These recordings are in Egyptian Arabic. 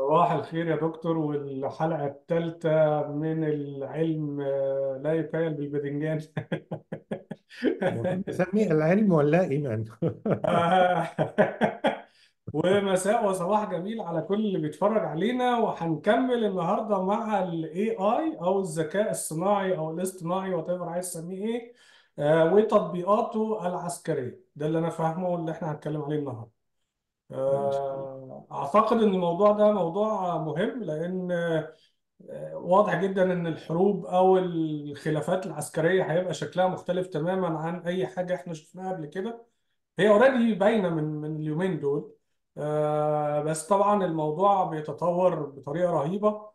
صباح الخير يا دكتور والحلقة الثالثة من العلم آه، لا يكيل بالباذنجان المفروض نسميه العلم ولا إيمان ومساء وصباح جميل على كل اللي بيتفرج علينا وهنكمل النهارده مع الاي اي او الذكاء الصناعي او الاصطناعي وات ايفر عايز تسميه ايه آه، وتطبيقاته العسكرية ده اللي انا فاهمه اللي احنا هنتكلم عليه النهارده إن شاء الله آه، اعتقد ان الموضوع ده موضوع مهم لان آه، واضح جدا ان الحروب او الخلافات العسكريه هيبقى شكلها مختلف تماما عن اي حاجه احنا شفناها قبل كده هي اوريدي باينه من من اليومين دول آه، بس طبعا الموضوع بيتطور بطريقه رهيبه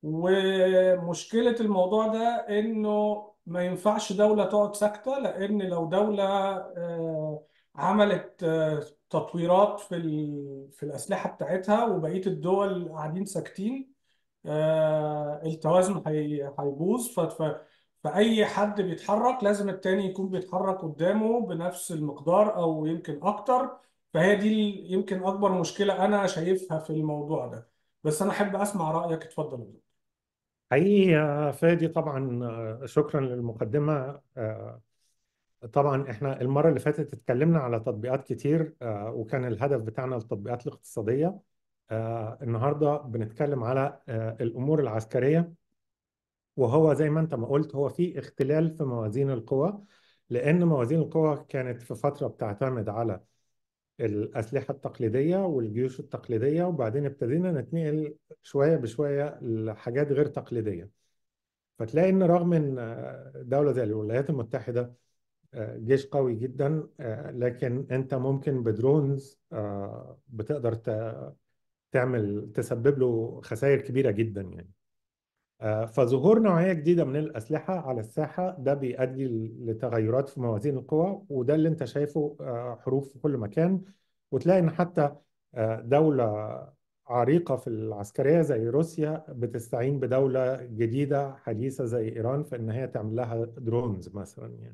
ومشكله الموضوع ده انه ما ينفعش دوله تقعد ساكته لان لو دوله آه، عملت آه، تطويرات في ال- في الاسلحه بتاعتها وبقيه الدول قاعدين ساكتين آه، التوازن هي- هيبوظ ف- ف- فأي حد بيتحرك لازم التاني يكون بيتحرك قدامه بنفس المقدار أو يمكن أكتر فهي دي ال- يمكن أكبر مشكلة أنا شايفها في الموضوع ده بس أنا أحب أسمع رأيك اتفضل يا دكتور. حقيقي يا فادي طبعا آه، شكرا للمقدمة آه، طبعا احنا المرة اللي فاتت اتكلمنا على تطبيقات كتير آه، وكان الهدف بتاعنا التطبيقات الاقتصادية آه، النهاردة بنتكلم على آه، الأمور العسكرية وهو زي ما انت ما قلت هو في اختلال في موازين القوى لأن موازين القوى كانت في فترة بتعتمد على الأسلحة التقليدية والجيوش التقليدية وبعدين ابتدينا نتنقل شوية بشوية لحاجات غير تقليدية فتلاقي إن رغم إن آه، دولة زي الولايات المتحدة آه، جيش قوي جدا آه، لكن أنت ممكن بدرونز آه، بتقدر ت- تعمل تسبب له خسائر كبيرة جدا يعني آه، فظهور نوعية جديدة من الأسلحة على الساحة ده بيؤدي لتغيرات في موازين القوى وده اللي أنت شايفه آه، حروب في كل مكان وتلاقي إن حتى آه، دولة عريقة في العسكرية زي روسيا بتستعين بدولة جديدة حديثة زي إيران في إن هي تعمل لها درونز مثلا يعني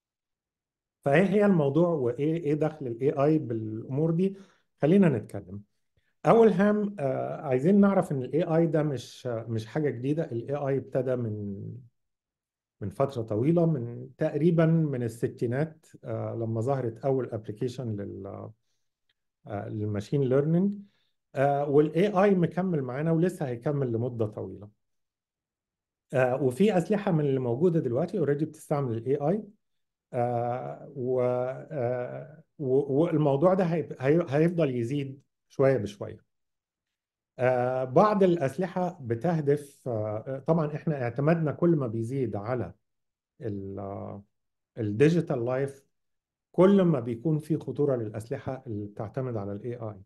فإيه هي الموضوع وإيه إيه دخل الإي آي بالأمور دي خلينا نتكلم اول هام آه عايزين نعرف ان الاي اي ده مش مش حاجه جديده الاي اي ابتدى من من فتره طويله من تقريبا من الستينات آه لما ظهرت اول ابلكيشن لل آه للماشين ليرنينج آه والاي اي مكمل معانا ولسه هيكمل لمده طويله آه وفي اسلحه من اللي موجوده دلوقتي اوريدي بتستعمل الاي اي آه و آه و- والموضوع ده هي- هي- هيفضل يزيد شويه بشويه آه، بعض الأسلحة بتهدف آه، طبعا احنا اعتمدنا كل ما بيزيد على الديجيتال لايف كل ما بيكون في خطورة للأسلحة اللي بتعتمد على الاي اي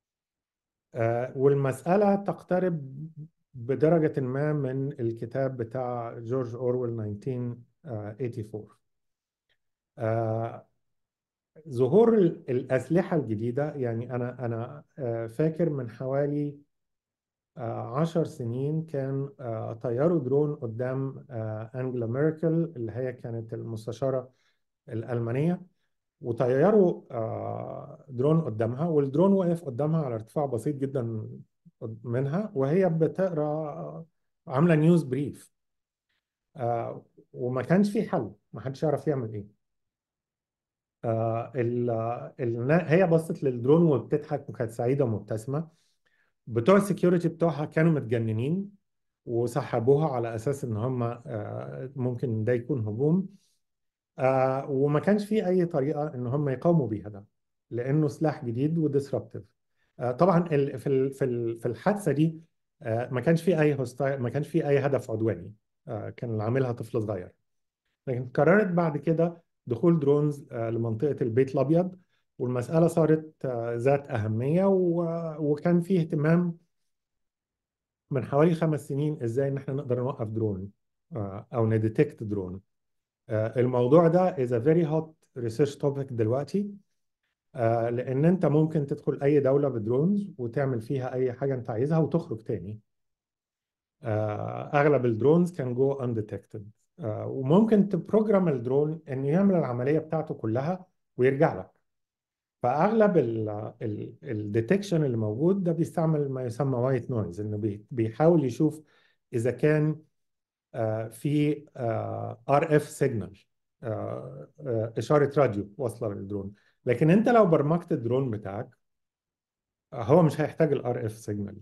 والمسألة تقترب بدرجة ما من الكتاب بتاع جورج أورويل 1984 آه، ظهور ال- الأسلحة الجديدة يعني أنا أنا آه، فاكر من حوالي آه، عشر سنين كان آه، طيروا درون قدام آه، أنجلا ميركل اللي هي كانت المستشارة الألمانية وطيروا آه، درون قدامها والدرون وقف قدامها على ارتفاع بسيط جدا منها وهي بتقرا آه، عاملة نيوز بريف آه، وما كانش في حل ما حدش يعرف يعمل ايه آه، ال- ال- هي بصت للدرون وبتضحك وكانت سعيدة ومبتسمة بتوع السكيورتي بتوعها كانوا متجننين وسحبوها على اساس ان هم آه، ممكن ده يكون هجوم آه، وما كانش في اي طريقه ان هم يقاوموا بيها ده لانه سلاح جديد وديسربتيف طبعا ال- في ال- في ال- في الحادثه دي آه، ما كانش في اي هوستايل ما كانش في اي هدف عدواني آه، كان اللي عاملها طفل صغير لكن قررت بعد كده دخول درونز آه، لمنطقه البيت الابيض والمساله صارت آه، ذات اهميه و- وكان فيه اهتمام من حوالي خمس سنين ازاي ان احنا نقدر نوقف درون آه، او نديتكت درون آه، الموضوع ده is a very hot research topic دلوقتي آه، لان انت ممكن تدخل اي دولة بدرونز وتعمل فيها اي حاجة انت عايزها وتخرج تاني آه، اغلب الدرونز كان جو undetected آه، وممكن تبروجرام الدرون انه يعمل العملية بتاعته كلها ويرجع لك فاغلب الديتكشن اللي موجود ده بيستعمل ما يسمى وايت نويز انه بي- بيحاول يشوف اذا كان آه، في ار اف سيجنال اشاره راديو واصله للدرون لكن انت لو برمجت الدرون بتاعك آه، هو مش هيحتاج الار اف سيجنال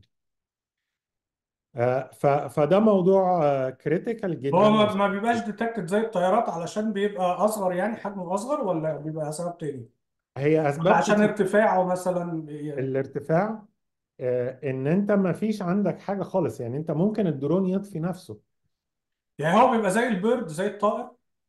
فده موضوع كريتيكال هو جدا ما ما بيبقاش ديتكتد زي الطيارات علشان بيبقى اصغر يعني حجمه اصغر ولا بيبقى سبب تاني هي ولا اسباب عشان كتير ارتفاعه مثلا يعني الارتفاع آه، ان انت ما فيش عندك حاجه خالص يعني انت ممكن الدرون يطفي نفسه يعني هو بيبقى زي البيرد زي الطائر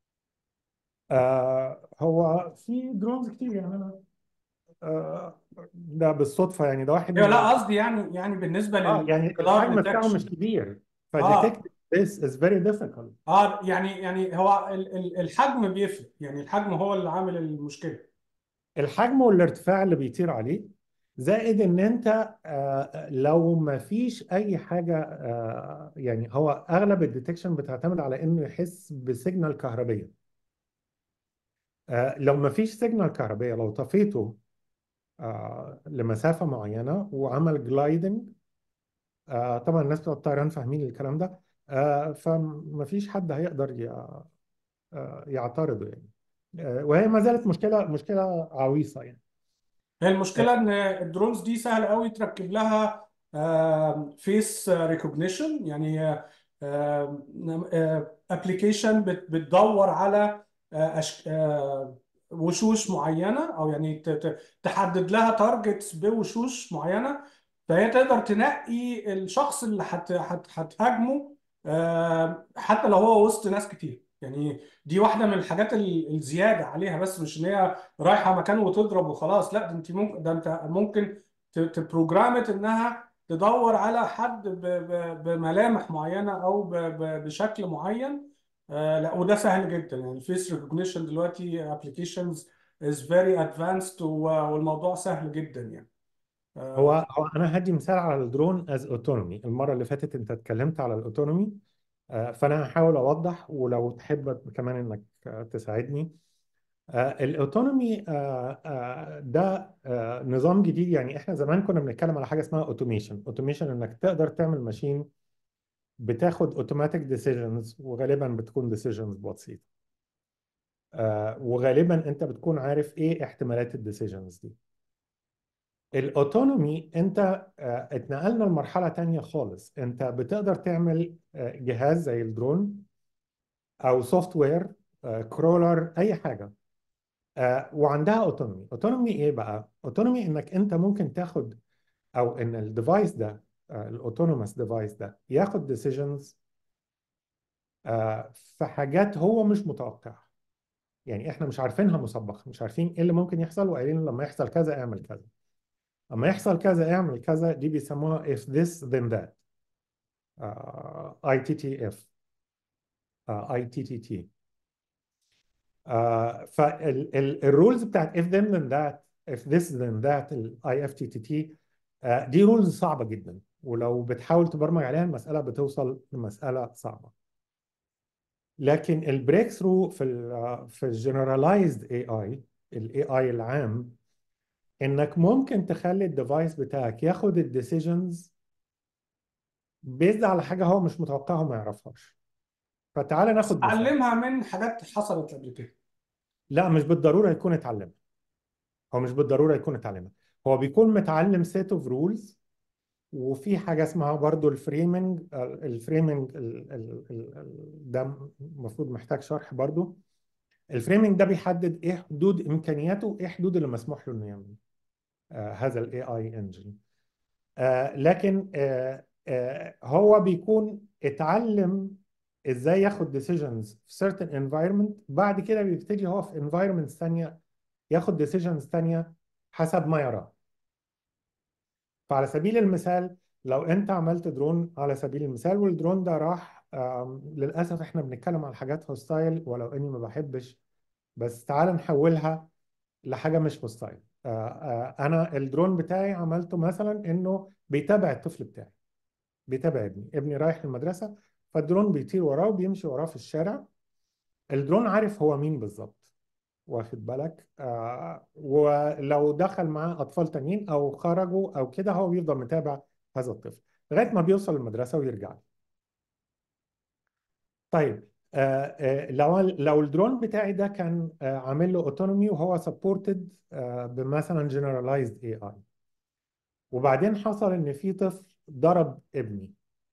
آه هو في درونز كتير يعني انا آه ده بالصدفه يعني ده واحد ايوه من لا ال... قصدي يعني يعني بالنسبه اه يعني للرادار الحجم بتاعه مش ديتكشن كبير اه فديتكت this is very difficult اه يعني يعني هو ال- ال- الحجم بيفرق يعني الحجم هو اللي عامل المشكله الحجم والارتفاع اللي بيطير عليه زائد ان انت آه لو ما فيش اي حاجه آه يعني هو اغلب الديتكشن بتعتمد على انه يحس بسيجنال كهربيه آه لو ما فيش سيجنال كهربيه لو طفيته آه لمسافه معينه وعمل جلايدنج آه طبعا الناس بتوع الطيران فاهمين الكلام ده آه فما فيش حد هيقدر ي- آه يعترضه يعني آه وهي ما زالت مشكله مشكله عويصه يعني هي آه، المشكله ان الدرونز دي سهل قوي تركب لها فيس ريكوجنيشن يعني ابلكيشن بتدور على آه، أش- آه، وشوش معينه او يعني ت- ت- تحدد لها تارجتس بوشوش معينه فهي تقدر تنقي الشخص اللي هت- هت- هتهاجمه آه، حتى لو هو وسط ناس كتير يعني دي واحده من الحاجات ال- الزياده عليها بس مش ان هي رايحه مكان وتضرب وخلاص لا ده انت ممكن ده انت ممكن ت- تبروجرامت انها تدور على حد ب- ب- بملامح معينه او ب- ب- بشكل معين آه لا وده سهل جدا يعني الفيس ريكوجنيشن دلوقتي ابلكيشنز از فيري ادفانسد والموضوع سهل جدا يعني هو آه هو انا هدي مثال على الدرون از اوتونومي المره اللي فاتت انت اتكلمت على الاوتونومي آه فانا هحاول اوضح ولو تحب كمان انك آه تساعدني آه الاوتونومي آه آه ده آه نظام جديد يعني احنا زمان كنا بنتكلم على حاجه اسمها اوتوميشن اوتوميشن انك تقدر تعمل ماشين بتاخد اوتوماتيك ديسيجنز وغالبا بتكون ديسيجنز بسيطه آه وغالبا انت بتكون عارف ايه احتمالات الديسيجنز دي الاوتونومي انت آه، اتنقلنا لمرحله تانية خالص انت بتقدر تعمل آه، جهاز زي الدرون او سوفت وير كرولر اي حاجه آه، وعندها اوتونومي اوتونومي ايه بقى اوتونومي انك انت ممكن تاخد او ان الديفايس ده الاوتونوموس ديفايس ده ياخد ديسيجنز في حاجات هو مش متوقعها يعني احنا مش عارفينها مسبقا مش عارفين ايه اللي ممكن يحصل وقايلين لما يحصل كذا اعمل كذا اما يحصل كذا اعمل كذا دي بيسموها if this then that آه، ITTF آه، ITTT فالرولز بتاعت if then then that if this then that ال IFTTT آه، دي رولز صعبة جدا ولو بتحاول تبرمج عليها المسألة بتوصل لمسألة صعبة لكن البريك ثرو في ال في الجنرالايزد اي اي الاي اي العام انك ممكن تخلي الديفايس بتاعك ياخد الديسيجنز بيزد على حاجه هو مش متوقعها وما يعرفهاش فتعالى ناخد مثال علمها من حاجات حصلت قبل كده لا مش بالضروره يكون اتعلم هو مش بالضروره يكون اتعلمها هو بيكون متعلم سيت اوف رولز وفي حاجه اسمها برضو الفريمنج الفريمنج ال- ال- ال- ده المفروض محتاج شرح برضو الفريمنج ده بيحدد ايه حدود امكانياته وايه حدود اللي مسموح له انه يعمل آه هذا الاي اي انجن آه لكن آه آه هو بيكون اتعلم ازاي ياخد decisions في certain environment بعد كده بيبتدي هو في environments ثانية ياخد decisions ثانية حسب ما يراه فعلى سبيل المثال لو انت عملت درون على سبيل المثال والدرون ده راح آم، للأسف احنا بنتكلم على حاجات هوستايل ولو اني ما بحبش بس تعال نحولها لحاجة مش هوستايل انا الدرون بتاعي عملته مثلا انه بيتابع الطفل بتاعي بيتابع ابني ابني رايح المدرسة فالدرون بيطير وراه وبيمشي وراه في الشارع الدرون عارف هو مين بالظبط واخد بالك آه ولو دخل معاه اطفال تانيين او خرجوا او كده هو بيفضل متابع هذا الطفل لغايه ما بيوصل المدرسه ويرجع له. طيب آه آه لو لو الدرون بتاعي ده كان آه عامل له اوتونومي وهو سبورتد آه بمثلا جنرالايزد اي اي وبعدين حصل ان في طفل ضرب ابني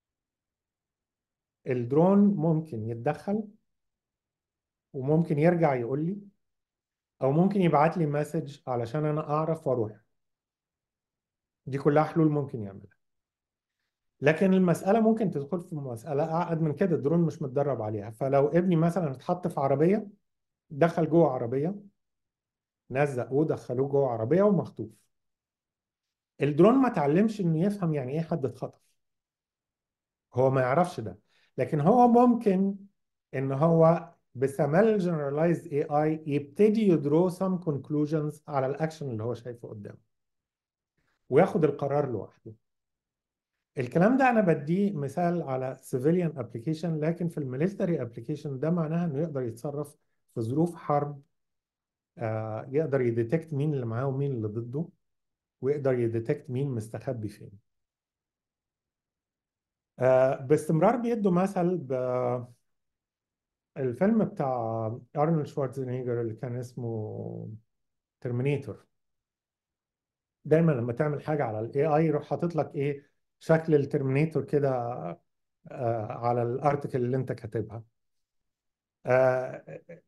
الدرون ممكن يتدخل وممكن يرجع يقول لي او ممكن يبعت لي مسج علشان انا اعرف واروح دي كلها حلول ممكن يعملها لكن المسألة ممكن تدخل في مسألة أعقد من كده الدرون مش متدرب عليها فلو ابني مثلا اتحط في عربية دخل جوه عربية نزقوه دخلوه جوه عربية ومخطوف الدرون ما تعلمش انه يفهم يعني ايه حد اتخطف هو ما يعرفش ده لكن هو ممكن ان هو باستعمال generalized AI يبتدي يدرو some conclusions على الاكشن اللي هو شايفه قدامه وياخد القرار لوحده الكلام ده انا بديه مثال على civilian application لكن في الميليتري application ده معناها انه يقدر يتصرف في ظروف حرب آه يقدر يديتكت مين اللي معاه ومين اللي ضده ويقدر يديتكت مين مستخبي فين آه باستمرار بيدوا مثل ب الفيلم بتاع ارنولد شوارزنيجر اللي كان اسمه ترمينيتور دايما لما تعمل حاجه على الاي اي يروح حاطط لك ايه شكل الترمينيتور كده آه على الارتكل اللي انت كاتبها آه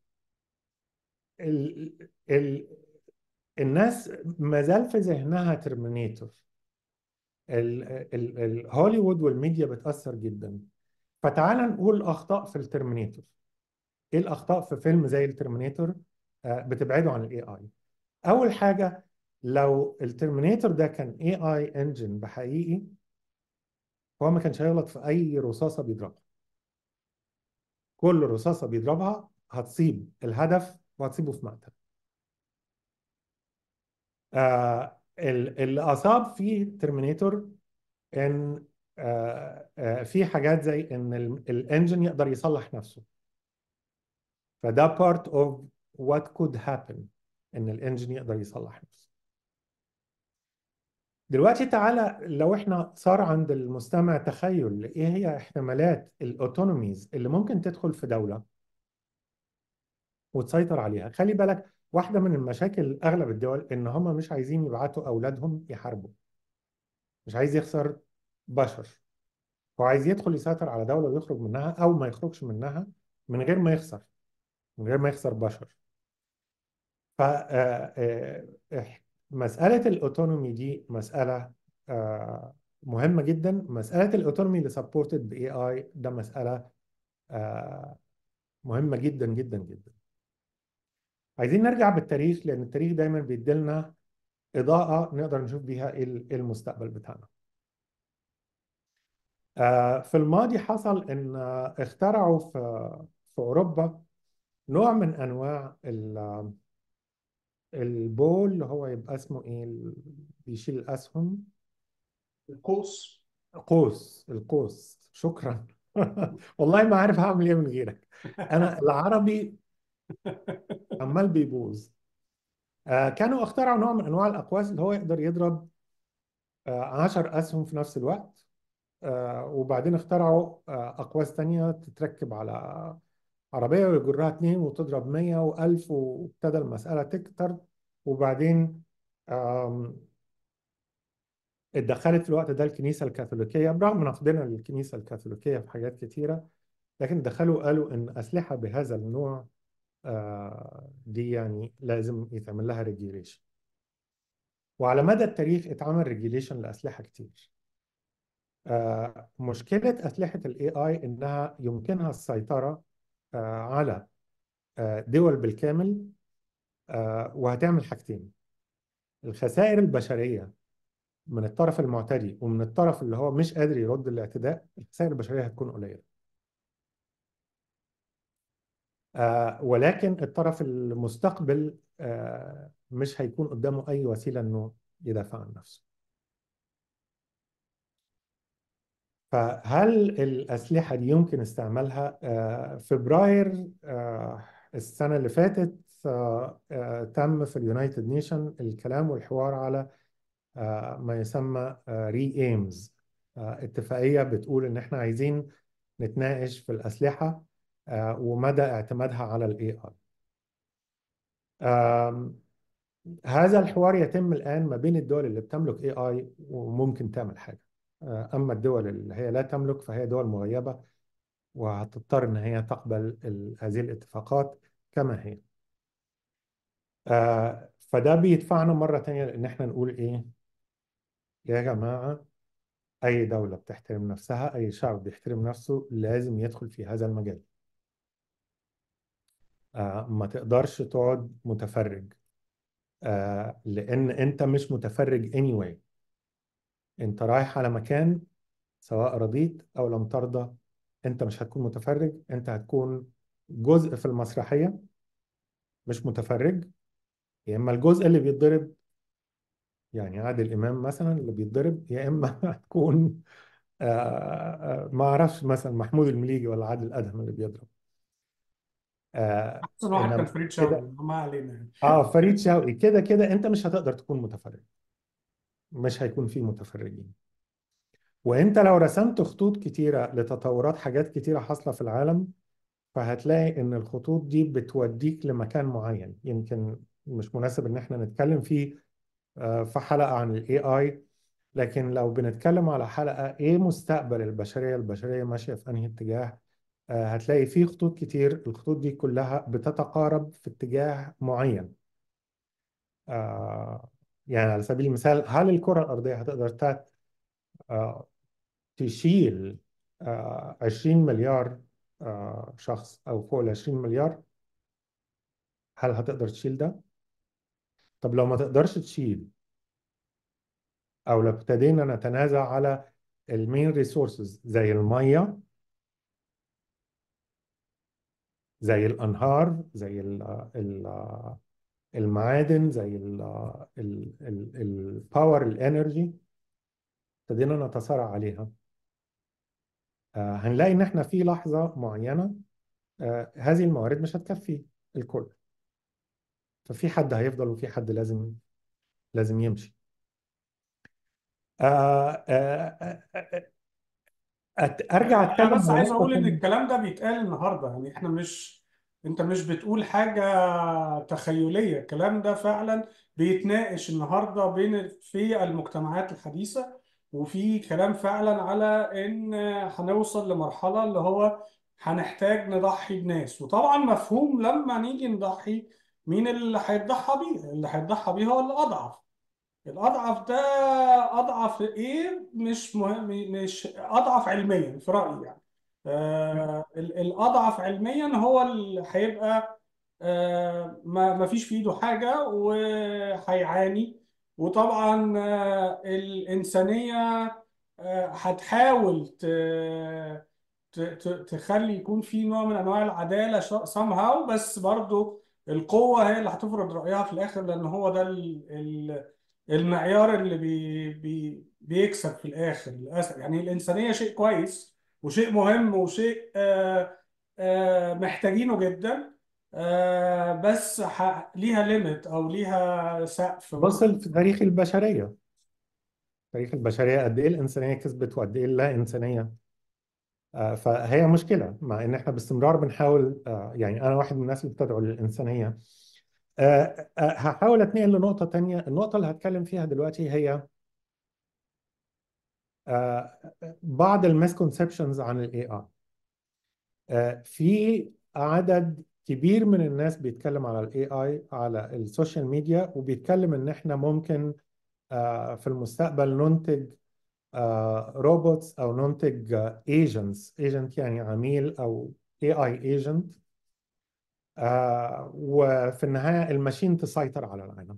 ال ال الناس ما زال في ذهنها ترمينيتور الهوليوود والميديا بتأثر جدا فتعال نقول اخطاء في الترمينيتور ايه الاخطاء في فيلم زي الترمينيتور آه بتبعده عن الاي اي اول حاجه لو الترمينيتور ده كان اي اي انجن بحقيقي هو ما كانش هيغلط في اي رصاصه بيضربها كل رصاصه بيضربها هتصيب الهدف وهتصيبه في مقتل آه اللي اصاب فيه ترمينيتور ان آه آه في حاجات زي ان الانجن يقدر يصلح نفسه فده part of what could happen ان الانجن يقدر يصلح نفسه دلوقتي تعالى لو احنا صار عند المستمع تخيل ايه هي احتمالات الاوتونوميز اللي ممكن تدخل في دولة وتسيطر عليها خلي بالك واحدة من المشاكل اغلب الدول ان هم مش عايزين يبعتوا اولادهم يحاربوا مش عايز يخسر بشر هو عايز يدخل يسيطر على دولة ويخرج منها او ما يخرجش منها من غير ما يخسر من غير ما يخسر بشر ف مسألة الأوتونومي دي مسألة مهمة جدا مسألة الأوتونومي اللي سبورتد بإي آي ده مسألة مهمة جدا جدا جدا عايزين نرجع بالتاريخ لأن التاريخ دايما بيديلنا إضاءة نقدر نشوف بيها إيه المستقبل بتاعنا في الماضي حصل إن اخترعوا في في أوروبا نوع من أنواع البول اللي هو يبقى اسمه ايه بيشيل الاسهم القوس قوس القوس شكرا والله ما عارف هعمل ايه من غيرك انا العربي عمال بيبوظ آه كانوا اخترعوا نوع من انواع الاقواس اللي هو يقدر يضرب آه عشر اسهم في نفس الوقت آه وبعدين اخترعوا آه اقواس تانية تتركب على عربية ويجرها اتنين وتضرب مية وألف وابتدى المسألة تكتر وبعدين اتدخلت في الوقت ده الكنيسة الكاثوليكية برغم نقدنا للكنيسة الكاثوليكية في حاجات كتيرة لكن دخلوا قالوا إن أسلحة بهذا النوع دي يعني لازم يتعمل لها ريجيليشن وعلى مدى التاريخ اتعمل ريجيليشن لأسلحة كتير مشكلة أسلحة ال AI إنها يمكنها السيطرة على دول بالكامل وهتعمل حاجتين الخسائر البشرية من الطرف المعتدي ومن الطرف اللي هو مش قادر يرد الاعتداء الخسائر البشرية هتكون قليلة ولكن الطرف المستقبل مش هيكون قدامه أي وسيلة إنه يدافع عن نفسه فهل الأسلحة دي يمكن استعمالها؟ فبراير السنة اللي فاتت آه، آه، تم في اليونايتد نيشن الكلام والحوار على آه، ما يسمى ري ايمز اتفاقية بتقول ان احنا عايزين نتناقش في الأسلحة آه، ومدى اعتمادها على الاي اي هذا الحوار يتم الآن ما بين الدول اللي بتملك اي اي وممكن تعمل حاجة آه، أما الدول اللي هي لا تملك فهي دول مغيبة وهتضطر إن هي تقبل ال- هذه الاتفاقات كما هي آه، فده بيدفعنا مرة تانية لأن احنا نقول إيه يا جماعة أي دولة بتحترم نفسها أي شعب بيحترم نفسه لازم يدخل في هذا المجال آه، ما تقدرش تقعد متفرج آه، لأن أنت مش متفرج anyway أنت رايح على مكان سواء رضيت أو لم ترضى أنت مش هتكون متفرج أنت هتكون جزء في المسرحية مش متفرج يا إما الجزء اللي بيتضرب يعني عادل إمام مثلا اللي بيتضرب يا إما هتكون آه، آه، ما أعرفش مثلا محمود المليجي ولا عادل أدهم اللي بيضرب آه، احسن واحد كان إنما فريد شوقي كده ما علينا يعني اه فريد شوقي كده كده انت مش هتقدر تكون متفرج مش هيكون في متفرجين وانت لو رسمت خطوط كتيرة لتطورات حاجات كتيرة حاصلة في العالم فهتلاقي ان الخطوط دي بتوديك لمكان معين يمكن مش مناسب ان احنا نتكلم فيه آه، في حلقة عن الاي اي لكن لو بنتكلم على حلقة ايه مستقبل البشرية البشرية ماشية في انهي اتجاه آه، هتلاقي فيه خطوط كتير الخطوط دي كلها بتتقارب في اتجاه معين آه، يعني على سبيل المثال هل الكرة الأرضية هتقدر تات- آه، تشيل آه، 20 مليار آه، شخص أو فوق ال 20 مليار هل هتقدر تشيل ده؟ طب لو ما تقدرش تشيل أو لو ابتدينا نتنازع على المين ريسورسز زي المية زي الأنهار زي ال- ال- المعادن زي الباور الانرجي ابتدينا نتصارع عليها آه، هنلاقي ان احنا في لحظة معينة آه، هذه الموارد مش هتكفي الكل ففي حد هيفضل وفي حد لازم لازم يمشي آه، آه، آه، أت- ارجع انا اتكلم بس على عايز نقطة اقول ان تانية الكلام ده بيتقال النهارده يعني احنا مش انت مش بتقول حاجه تخيليه الكلام ده فعلا بيتناقش النهارده بين في المجتمعات الحديثه وفي كلام فعلا على ان هنوصل لمرحله اللي هو هنحتاج نضحي بناس وطبعا مفهوم لما نيجي نضحي مين اللي هيتضحى بيه اللي هيتضحى بيه هو الاضعف الأضعف ده أضعف إيه مش مهم مش أضعف علميا في رأيي يعني آه ال- الأضعف علميا هو اللي هيبقى آه ما ما فيش في إيده حاجة وهيعاني وطبعا آه الإنسانية آه هتحاول ت- ت- ت- تخلي يكون في نوع من انواع العداله somehow بس برضو القوه هي اللي هتفرض رايها في الاخر لان هو ده ال- ال- المعيار اللي بي بي بيكسب في الاخر للاسف يعني الانسانيه شيء كويس وشيء مهم وشيء آه آه محتاجينه جدا آه بس ح- ليها ليميت او ليها سقف بص معين في تاريخ البشرية تاريخ البشرية قد ايه الإنسانية كسبت وقد ايه اللا إنسانية آه، فهي مشكلة مع إن إحنا باستمرار بنحاول آه، يعني أنا واحد من الناس اللي بتدعو للإنسانية آه، آه، هحاول أتنقل لنقطة تانية النقطة اللي هتكلم فيها دلوقتي هي آه، بعض المسكونسبشنز عن الاي اي في عدد كبير من الناس بيتكلم على الاي اي على السوشيال ميديا وبيتكلم ان احنا ممكن آه، في المستقبل ننتج روبوتس او ننتج ايجنتس ايجنت يعني عميل او اي اي ايجنت وفي النهايه الماشين تسيطر على العالم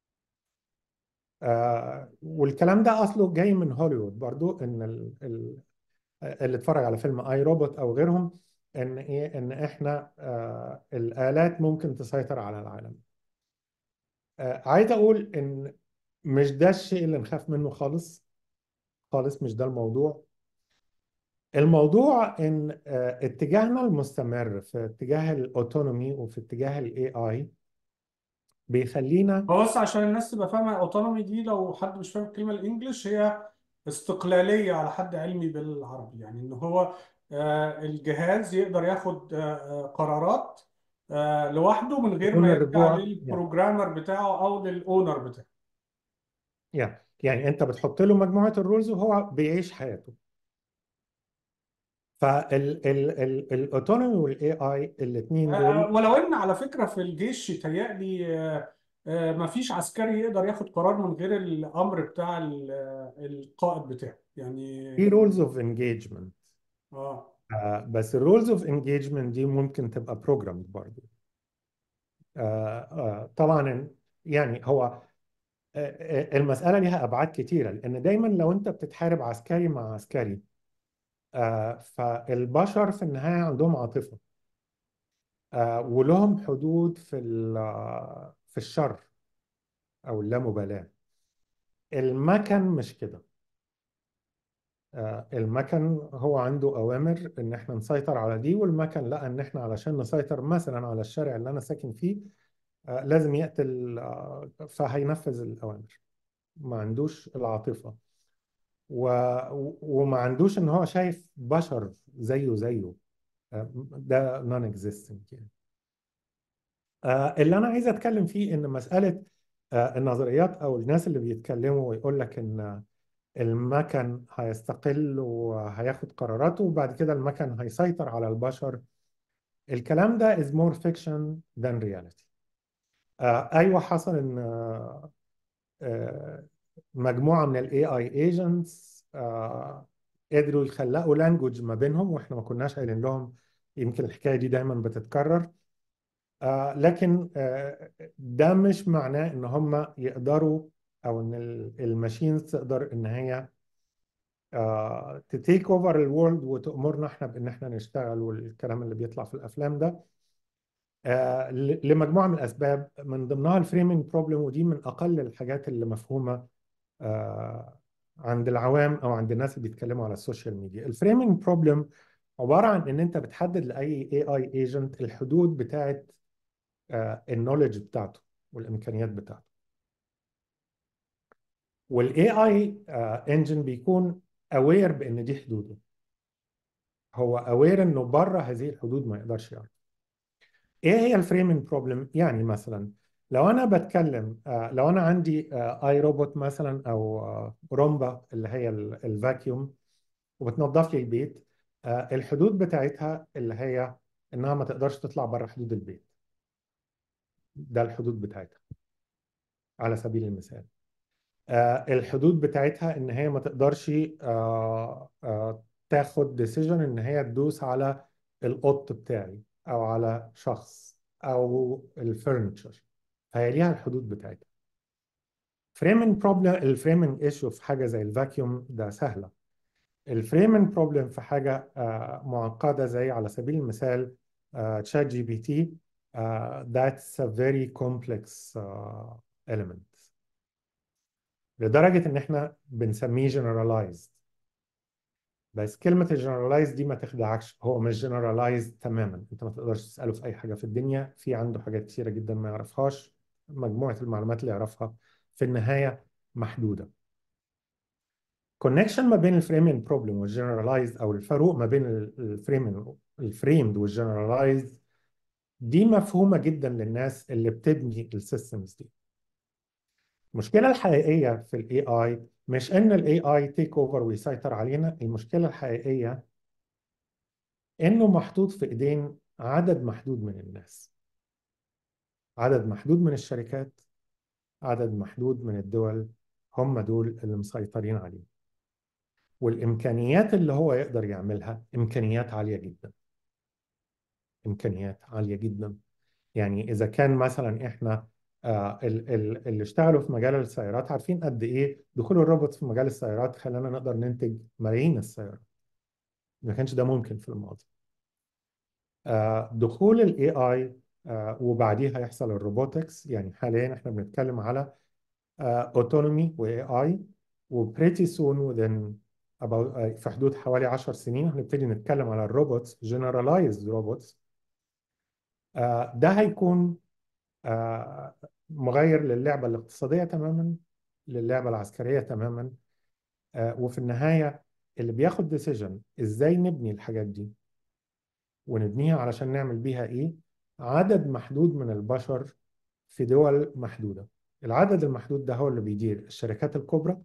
آه، والكلام ده اصله جاي من هوليوود برضو ان ال ال اللي اتفرج على فيلم اي روبوت او غيرهم ان ايه ان احنا آه الالات ممكن تسيطر على العالم آه عايز اقول ان مش ده الشيء اللي نخاف منه خالص خالص مش ده الموضوع الموضوع ان آه اتجاهنا المستمر في اتجاه الاوتونومي وفي اتجاه الاي اي بيخلينا هو بس عشان الناس تبقى فاهمه اوتونومي دي لو حد مش فاهم الكلمه الانجليش هي استقلاليه على حد علمي بالعربي يعني ان هو آه، الجهاز يقدر ياخد آه، آه، قرارات آه، لوحده من غير بدون ما يرجع الرجوع يعني للبروجرامر بتاعه او للاونر بتاعه يعني يعني انت بتحط له مجموعه الرولز وهو بيعيش حياته فالاوتونومي والاي اي الاثنين آه، دول ولو ان على فكره في الجيش يتهيألي آه، آه، مفيش عسكري يقدر ياخد قرار من غير الامر بتاع ال- آه، القائد بتاعه يعني في رولز اوف انجيجمنت اه بس الرولز اوف انجيجمنت دي ممكن تبقى بروجرامد برضه آه، آه، طبعا يعني هو آه، آه، المسألة ليها أبعاد كتيرة لأن دايما لو أنت بتتحارب عسكري مع عسكري آه، فالبشر في النهاية عندهم عاطفة آه، ولهم حدود في ال- آه، في الشر أو اللامبالاة المكن مش كده آه، المكن هو عنده أوامر إن إحنا نسيطر على دي والمكن لقى إن إحنا علشان نسيطر مثلا على الشارع اللي أنا ساكن فيه آه، لازم يقتل آه، فهينفذ الأوامر ما عندوش العاطفة و... وما عندوش ان هو شايف بشر زيه زيه آه، ده نون اكزيستنت يعني آه، اللي انا عايز اتكلم فيه ان مسألة آه، النظريات او الناس اللي بيتكلموا ويقول لك ان المكن هيستقل وهياخد قراراته وبعد كده المكن هيسيطر على البشر الكلام ده is more fiction than reality آه، ايوه حصل ان آه، آه، مجموعة من الاي اي ايجنتس قدروا يخلقوا لانجوج ما بينهم واحنا ما كناش قايلين لهم يمكن الحكاية دي دايما بتتكرر آه، لكن آه، ده مش معناه ان هم يقدروا او ان الماشينز تقدر ان هي تتيك اوفر الورلد وتأمرنا احنا بان احنا نشتغل والكلام اللي بيطلع في الافلام ده آه، ل- لمجموعة من الاسباب من ضمنها الفريمنج بروبلم ودي من اقل الحاجات اللي مفهومة آه، عند العوام او عند الناس اللي بيتكلموا على السوشيال ميديا الفريمنج بروبلم عباره عن ان انت بتحدد لاي اي اي ايجنت الحدود بتاعت النولج بتاعته والامكانيات بتاعته والاي اي انجن بيكون اوير بان دي حدوده هو اوير انه بره هذه الحدود ما يقدرش يعرف ايه هي الفريمنج بروبلم يعني مثلا لو انا بتكلم آه، لو انا عندي اي روبوت مثلا او آه، رومبا اللي هي الفاكيوم وبتنظف لي البيت آه، الحدود بتاعتها اللي هي انها ما تقدرش تطلع بره حدود البيت ده الحدود بتاعتها على سبيل المثال آه، الحدود بتاعتها ان هي ما تقدرش آه، آه، تاخد ديسيجن ان هي تدوس على القط بتاعي او على شخص او الفرنتشر فهي ليها الحدود بتاعتها فريمنج بروبلم الفريمنج ايشو في حاجه زي الفاكيوم ده سهله الفريمنج بروبلم في حاجة آه، معقدة زي على سبيل المثال تشات جي بي تي that's a very complex آه، element لدرجة إن إحنا بنسميه generalized بس كلمة generalized دي ما تخدعكش هو مش generalized تماما أنت ما تقدرش تسأله في أي حاجة في الدنيا في عنده حاجات كتيرة جدا ما يعرفهاش مجموعة المعلومات اللي يعرفها في النهاية محدودة كونكشن ما بين الفريمنج بروبلم والجنرالايزد او الفروق ما بين الفريمنج الفريمد والجنرالايزد دي مفهومه جدا للناس اللي بتبني السيستمز دي المشكله الحقيقيه في الاي اي مش ان الاي اي تيك اوفر ويسيطر علينا المشكله الحقيقيه انه محطوط في ايدين عدد محدود من الناس عدد محدود من الشركات عدد محدود من الدول هم دول اللي مسيطرين عليه والإمكانيات اللي هو يقدر يعملها إمكانيات عالية جدا إمكانيات عالية جدا يعني إذا كان مثلا إحنا آه ال- ال- اللي اشتغلوا في مجال السيارات عارفين قد إيه دخول الروبوت في مجال السيارات خلانا نقدر ننتج ملايين السيارات ما كانش ده ممكن في الماضي آه دخول الاي اي آه وبعديها يحصل الروبوتكس يعني حاليا احنا بنتكلم على اوتونومي واي اي وبريتي سون within about آه، في حدود حوالي 10 سنين هنبتدي نتكلم على الروبوتس جنرالايزد روبوتس ده هيكون آه، مغير للعبة الاقتصادية تماما للعبة العسكرية تماما آه، وفي النهاية اللي بياخد ديسيجن ازاي نبني الحاجات دي ونبنيها علشان نعمل بيها ايه عدد محدود من البشر في دول محدودة العدد المحدود ده هو اللي بيدير الشركات الكبرى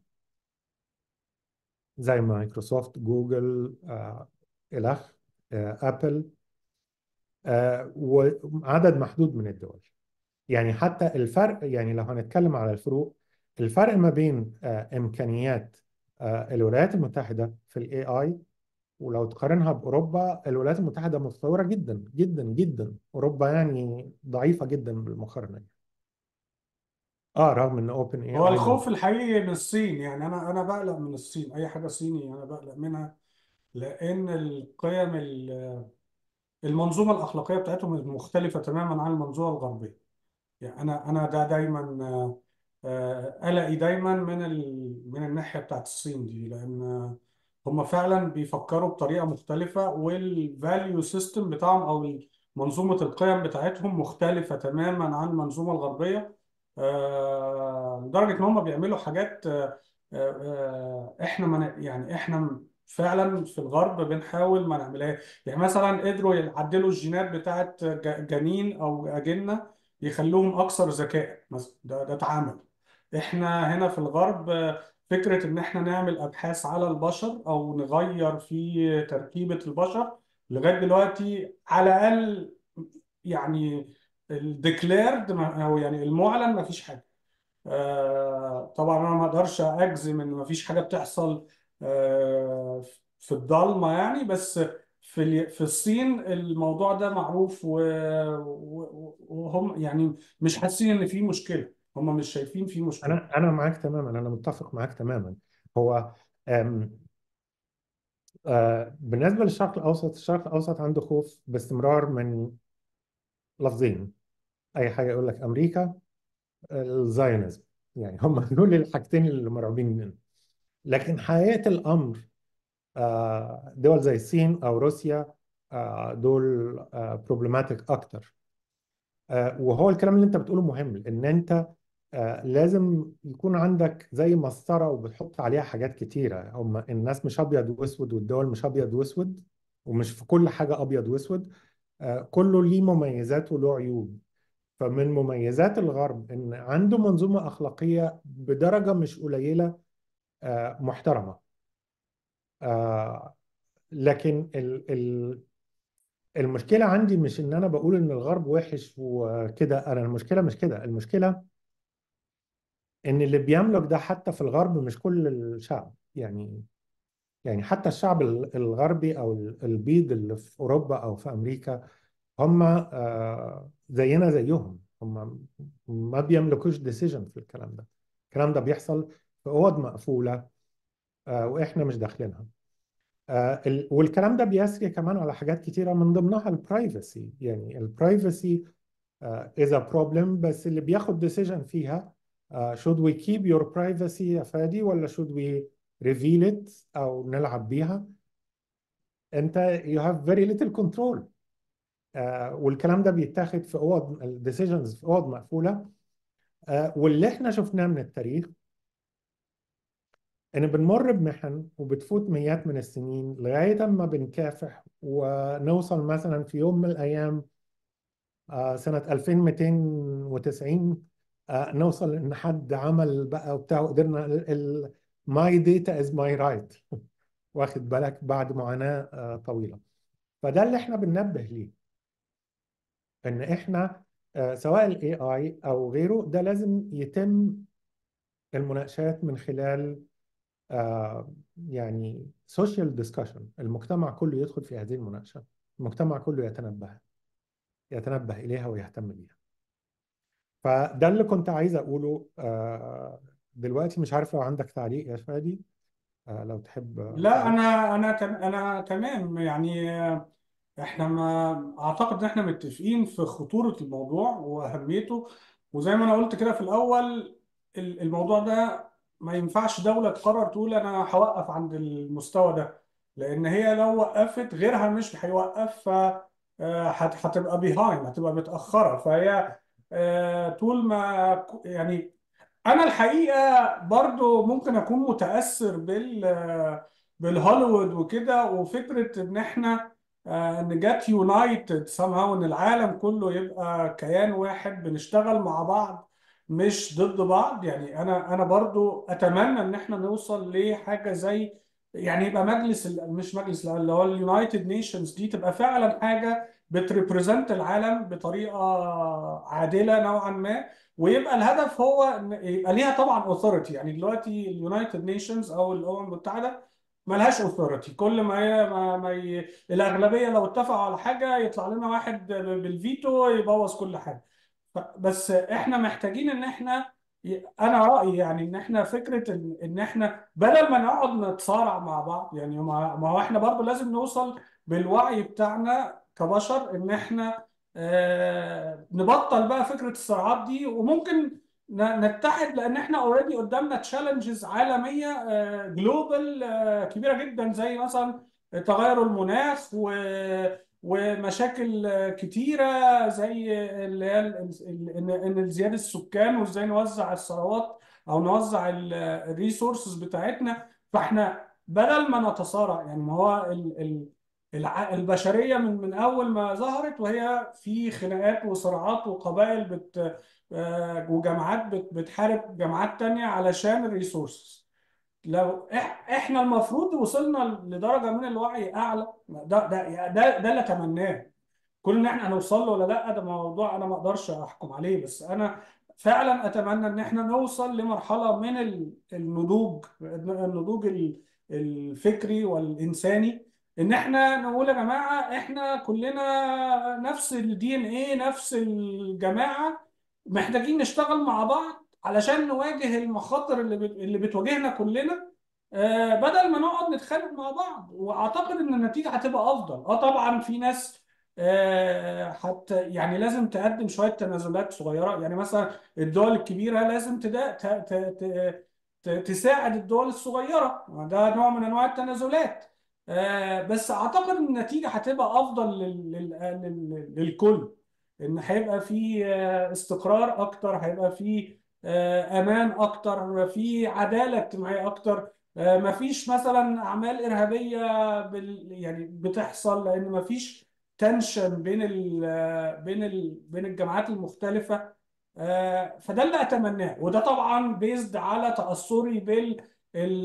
زي مايكروسوفت جوجل آه، الأخ آه، أبل آه، وعدد محدود من الدول يعني حتى الفرق يعني لو هنتكلم على الفروق الفرق ما بين آه، إمكانيات آه، الولايات المتحدة في الاي اي ولو تقارنها بأوروبا الولايات المتحدة متطورة جدا جدا جدا أوروبا يعني ضعيفة جدا بالمقارنة اه رغم ان اوبن اي هو اي الخوف الحقيقي من الصين يعني انا انا بقلق من الصين اي حاجه صيني انا بقلق منها لان القيم ال- المنظومه الاخلاقيه بتاعتهم مختلفه تماما عن المنظومه الغربيه يعني انا انا ده دايما آه، آه، قلقي دايما من ال... من الناحيه بتاعت الصين دي لان هم فعلا بيفكروا بطريقه مختلفه والفاليو سيستم بتاعهم او منظومه القيم بتاعتهم مختلفه تماما عن المنظومه الغربيه آه، لدرجه ان هم بيعملوا حاجات آه، آه، آه، احنا ما ن- يعني احنا فعلا في الغرب بنحاول ما نعملهاش يعني مثلا قدروا يعدلوا الجينات بتاعت ج- جنين او اجنه يخلوهم اكثر ذكاء مثلا ده ده اتعمل احنا هنا في الغرب آه، فكره ان احنا نعمل ابحاث على البشر او نغير في تركيبه البشر لغايه دلوقتي على الاقل يعني الديكليرد او يعني المعلن ما فيش حاجه آه، طبعا انا ما اقدرش اجزم ان ما فيش حاجه بتحصل آه، في الضلمه يعني بس في ال- في الصين الموضوع ده معروف و- و- وهم يعني مش حاسين ان في مشكله هم مش شايفين في مشكله انا انا معاك تماما انا متفق معاك تماما هو آم، آه، بالنسبه للشرق الاوسط الشرق الاوسط عنده خوف باستمرار من لفظين اي حاجه يقول لك امريكا الزايونيزم يعني هم دول الحاجتين اللي مرعوبين منهم لكن حقيقه الامر آه، دول زي الصين او روسيا آه، دول بروبلماتيك اكتر آه، وهو الكلام اللي انت بتقوله مهم ان انت آه، لازم يكون عندك زي مسطرة وبتحط عليها حاجات كتيرة هم الناس مش أبيض وأسود والدول مش أبيض وأسود ومش في كل حاجة أبيض وأسود آه، كله ليه مميزات وله عيوب فمن مميزات الغرب إن عنده منظومة أخلاقية بدرجة مش قليلة آه، محترمة آه، لكن ال- ال- المشكلة عندي مش إن أنا بقول إن الغرب وحش وكده أنا المشكلة مش كده المشكلة ان اللي بيملك ده حتى في الغرب مش كل الشعب يعني يعني حتى الشعب ال- الغربي او ال- البيض اللي في اوروبا او في امريكا هم آه، زينا زيهم هم ما بيملكوش ديسيجن في الكلام ده الكلام ده بيحصل في اوض مقفوله آه، واحنا مش داخلينها آه، ال- والكلام ده بيسري كمان على حاجات كتيره من ضمنها البرايفسي يعني البرايفسي is a problem بس اللي بياخد decision فيها uh, should we keep your privacy يا فادي ولا should we reveal it أو نلعب بيها أنت you have very little control uh, والكلام ده بيتاخد في أوض ال decisions في أوض مقفولة uh, واللي احنا شفناه من التاريخ إن بنمر بمحن وبتفوت مئات من السنين لغاية ما بنكافح ونوصل مثلا في يوم من الأيام آه، سنة 2290 آه، نوصل ان حد عمل بقى وبتاع وقدرنا ماي داتا از ماي رايت واخد بالك بعد معاناة آه، طويلة فده اللي احنا بننبه ليه ان احنا آه، سواء الاي اي او غيره ده لازم يتم المناقشات من خلال آه، يعني سوشيال ديسكشن المجتمع كله يدخل في هذه المناقشة المجتمع كله يتنبه يتنبه إليها ويهتم بيها فده اللي كنت عايز أقوله آه، دلوقتي مش عارف لو عندك تعليق يا فادي آه، لو تحب آه، لا تقول انا انا تم- انا تمام يعني احنا ما اعتقد ان احنا متفقين في خطورة الموضوع واهميته وزي ما انا قلت كده في الاول ال- الموضوع ده ما ينفعش دولة تقرر تقول انا هوقف عند المستوى ده لان هي لو وقفت غيرها مش هيوقف ف آه، هت- هتبقى بيهايند هتبقى متأخرة فهي آه، طول ما ك- يعني انا الحقيقه برضو ممكن اكون متاثر بال بالهوليوود وكده وفكره ان احنا آه، ان جت يونايتد somehow ان العالم كله يبقى كيان واحد بنشتغل مع بعض مش ضد بعض يعني انا انا برضو اتمنى ان احنا نوصل لحاجه زي يعني يبقى مجلس ال- مش مجلس لا، اللي هو اليونايتد نيشنز دي تبقى فعلا حاجه بتريبريزنت العالم بطريقه عادله نوعا ما ويبقى الهدف هو ان يبقى ليها طبعا اوثورتي يعني دلوقتي اليونايتد نيشنز او الامم المتحده ملهاش اوثورتي كل ما هي ما, ما ي... الاغلبيه لو اتفقوا على حاجه يطلع لنا واحد بالفيتو يبوظ كل حاجه ف- بس احنا محتاجين ان احنا ي- انا رايي يعني ان احنا فكره ان ان احنا بدل ما نقعد نتصارع مع بعض يعني ما ما هو احنا برضو لازم نوصل بالوعي بتاعنا كبشر ان احنا آه، نبطل بقى فكره الصراعات دي وممكن ن- نتحد لان احنا اوريدي قدامنا تشالنجز عالميه جلوبال كبيره جدا زي مثلا تغير المناخ و ومشاكل آه، كتيره زي اللي هي ال- ال- ان ان زياده السكان وازاي نوزع الثروات او نوزع الريسورسز بتاعتنا فاحنا بدل ما نتصارع يعني ما هو ال ال الع- البشريه من من اول ما ظهرت وهي في خناقات وصراعات وقبائل بت آه، وجماعات بت- بتحارب جماعات تانية علشان الريسورسز لو إح احنا المفروض وصلنا لدرجه من الوعي اعلى ده ده ده ده اللي اتمناه كل ان احنا هنوصل له ولا لا ده موضوع انا ما اقدرش احكم عليه بس انا فعلا اتمنى ان احنا نوصل لمرحله من ال- النضوج النضوج ال- الفكري والانساني ان احنا نقول يا جماعه احنا كلنا نفس الدي ان ايه نفس الجماعه محتاجين نشتغل مع بعض علشان نواجه المخاطر اللي بت- اللي بتواجهنا كلنا آه، بدل ما نقعد نتخانق مع بعض واعتقد ان النتيجه هتبقى افضل اه طبعا في ناس آه، حتى يعني لازم تقدم شويه تنازلات صغيره يعني مثلا الدول الكبيره لازم تدا ت- ت- ت- ت- تساعد الدول الصغيره ده نوع من انواع التنازلات آه، بس اعتقد ان النتيجه هتبقى افضل لل- لل- لل- للكل ان هيبقى في آه، استقرار اكتر هيبقى في آه، امان اكتر في عداله اجتماعيه اكتر آه، مفيش مثلا اعمال ارهابيه بال يعني بتحصل لان مفيش تنشن بين ال بين ال بين الجامعات المختلفه آه، فده اللي اتمناه وده طبعا بيزد على تاثري بال ال-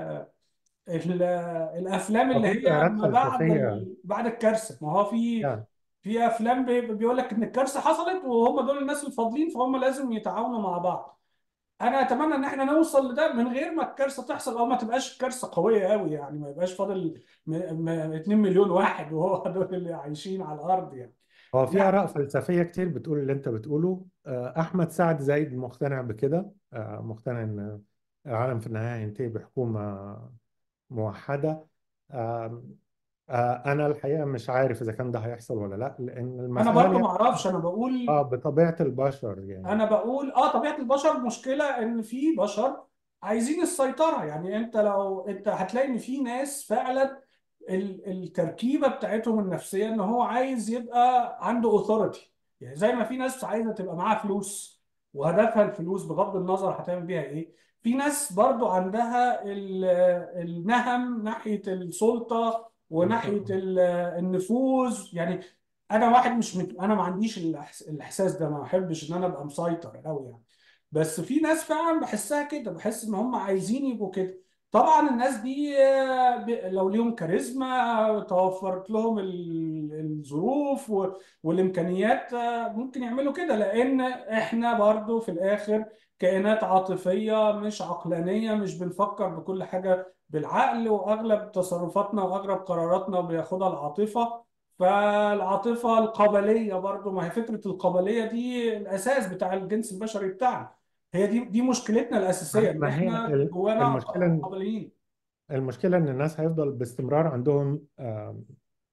ال- الافلام اللي وفي هي تيارات ما بعد فلسفية ال- بعد الكارثه ما هو في يعني في افلام بي- بيقول لك ان الكارثه حصلت وهم دول الناس الفاضلين فهم لازم يتعاونوا مع بعض انا اتمنى ان احنا نوصل لده من غير ما الكارثه تحصل او ما تبقاش كارثه قويه قوي يعني ما يبقاش فاضل م- م- 2 مليون واحد وهو دول اللي عايشين على الارض يعني هو في لا آراء فلسفية كتير بتقول اللي أنت بتقوله آه، أحمد سعد زايد مقتنع بكده آه، مقتنع إن العالم في النهاية هينتهي بحكومة موحدة آم، آه، أنا الحقيقة مش عارف إذا كان ده هيحصل ولا لأ لأن انا المسألة برضو ليها ما اعرفش انا بقول آه بطبيعة البشر يعني انا بقول اه طبيعه البشر مشكله ان في بشر عايزين السيطره يعني انت لو انت هتلاقي ان في ناس فعلا ال- التركيبه بتاعتهم النفسيه ان هو عايز يبقى عنده اوثوريتي يعني زي ما في ناس عايزه تبقى معاها فلوس وهدفها الفلوس بغض النظر هتعمل بيها ايه في ناس برضو عندها ال- النهم ناحيه السلطه وناحيه ال- النفوذ يعني انا واحد مش مت... انا ما عنديش الإحس- الاحساس ده ما بحبش ان انا ابقى مسيطر قوي يعني بس في ناس فعلا بحسها كده بحس ان هم عايزين يبقوا كده طبعا الناس دي آه، ب- لو ليهم كاريزما توفرت لهم ال- الظروف و- والامكانيات آه، ممكن يعملوا كده لان احنا برضو في الاخر كائنات عاطفية مش عقلانية مش بنفكر بكل حاجة بالعقل واغلب تصرفاتنا واغلب قراراتنا بياخدها العاطفة فالعاطفة القبلية برضو ما هي فكرة القبلية دي الأساس بتاع الجنس البشري بتاعنا هي دي دي مشكلتنا الأساسية إن ما هي إحنا ال- جوانا المشكلة قبليين المشكلة إن الناس هيفضل باستمرار عندهم آم،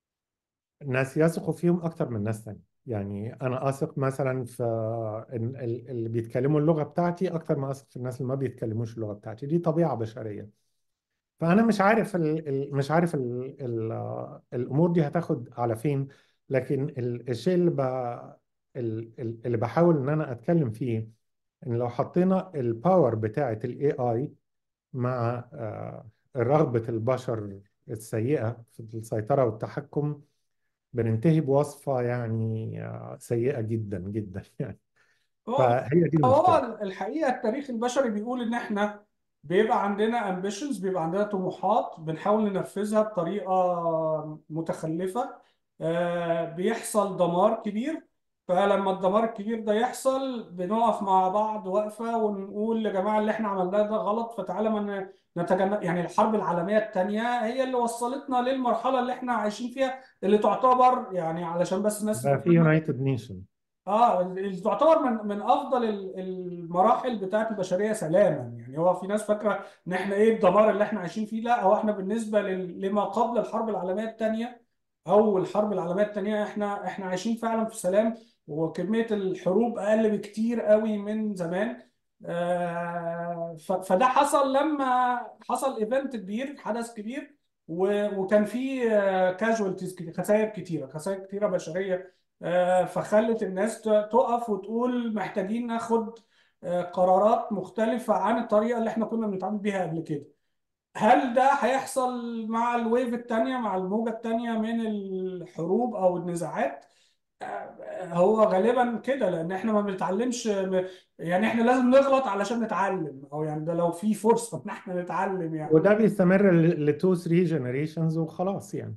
ناس يثقوا فيهم أكتر من ناس تانية يعني أنا أثق مثلا في إن ال- اللي بيتكلموا اللغة بتاعتي أكتر ما أثق في الناس اللي ما بيتكلموش اللغة بتاعتي دي طبيعة بشرية فأنا مش عارف ال ال مش عارف ال ال الأمور دي هتاخد على فين لكن ال الشيء اللي ب ال- ال- اللي بحاول ان انا اتكلم فيه ان لو حطينا الباور بتاعه الاي اي مع آه، رغبة البشر السيئة في السيطرة والتحكم بننتهي بوصفة يعني آه، سيئة جدا جدا يعني هو فهي دي المشكلة هو الحقيقة التاريخ البشري بيقول إن إحنا بيبقى عندنا امبيشنز بيبقى عندنا طموحات بنحاول ننفذها بطريقة متخلفة آه، بيحصل دمار كبير فلما الدمار الكبير ده يحصل بنقف مع بعض وقفة ونقول يا جماعة اللي إحنا عملناه ده غلط فتعالى ما نتجنب يعني الحرب العالمية الثانية هي اللي وصلتنا للمرحلة اللي إحنا عايشين فيها اللي تعتبر يعني علشان بس الناس بقى في تفهم يونايتد نيشن اه اللي تعتبر من من افضل ال- المراحل بتاعت البشريه سلاما يعني هو في ناس فاكره ان احنا ايه الدمار اللي احنا عايشين فيه لا هو احنا بالنسبه لل- لما قبل الحرب العالميه الثانيه او الحرب العالميه الثانيه احنا احنا عايشين فعلا في سلام وكميه الحروب اقل بكتير قوي من زمان آه ف- فده حصل لما حصل ايفنت كبير حدث كبير و- وكان فيه كاجوالتيز كتير خسائر كتيره خسائر كتيره بشريه آه، فخلت الناس ت- تقف وتقول محتاجين ناخد آه، قرارات مختلفة عن الطريقة اللي احنا كنا بنتعامل بيها قبل كده هل ده هيحصل مع الويف التانية مع الموجة التانية من الحروب أو النزاعات آه، هو غالبا كده لأن احنا ما بنتعلمش م- يعني احنا لازم نغلط علشان نتعلم أو يعني ده لو في فرصة إن احنا نتعلم يعني وده بيستمر ل 2 3 جنريشنز وخلاص يعني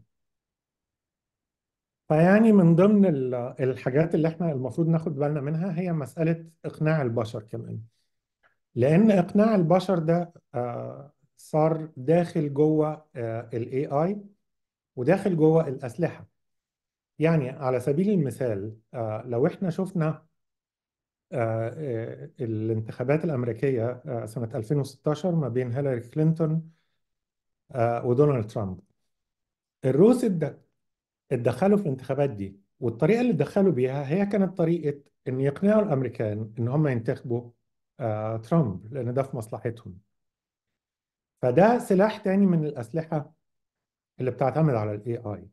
فيعني من ضمن ال- الحاجات اللي احنا المفروض ناخد بالنا منها هي مسألة إقناع البشر كمان لأن إقناع البشر ده آه، صار داخل جوه الاي اي وداخل جوه الأسلحة يعني على سبيل المثال آه، لو احنا شفنا آه، آه، الانتخابات الأمريكية آه، سنة 2016 ما بين هيلاري كلينتون آه، ودونالد ترامب الروس اتد- اتدخلوا في الانتخابات دي والطريقة اللي اتدخلوا بيها هي كانت طريقة إن يقنعوا الأمريكان إن هم ينتخبوا آه، ترامب لأن ده في مصلحتهم فده سلاح تاني من الأسلحة اللي بتعتمد على الاي اي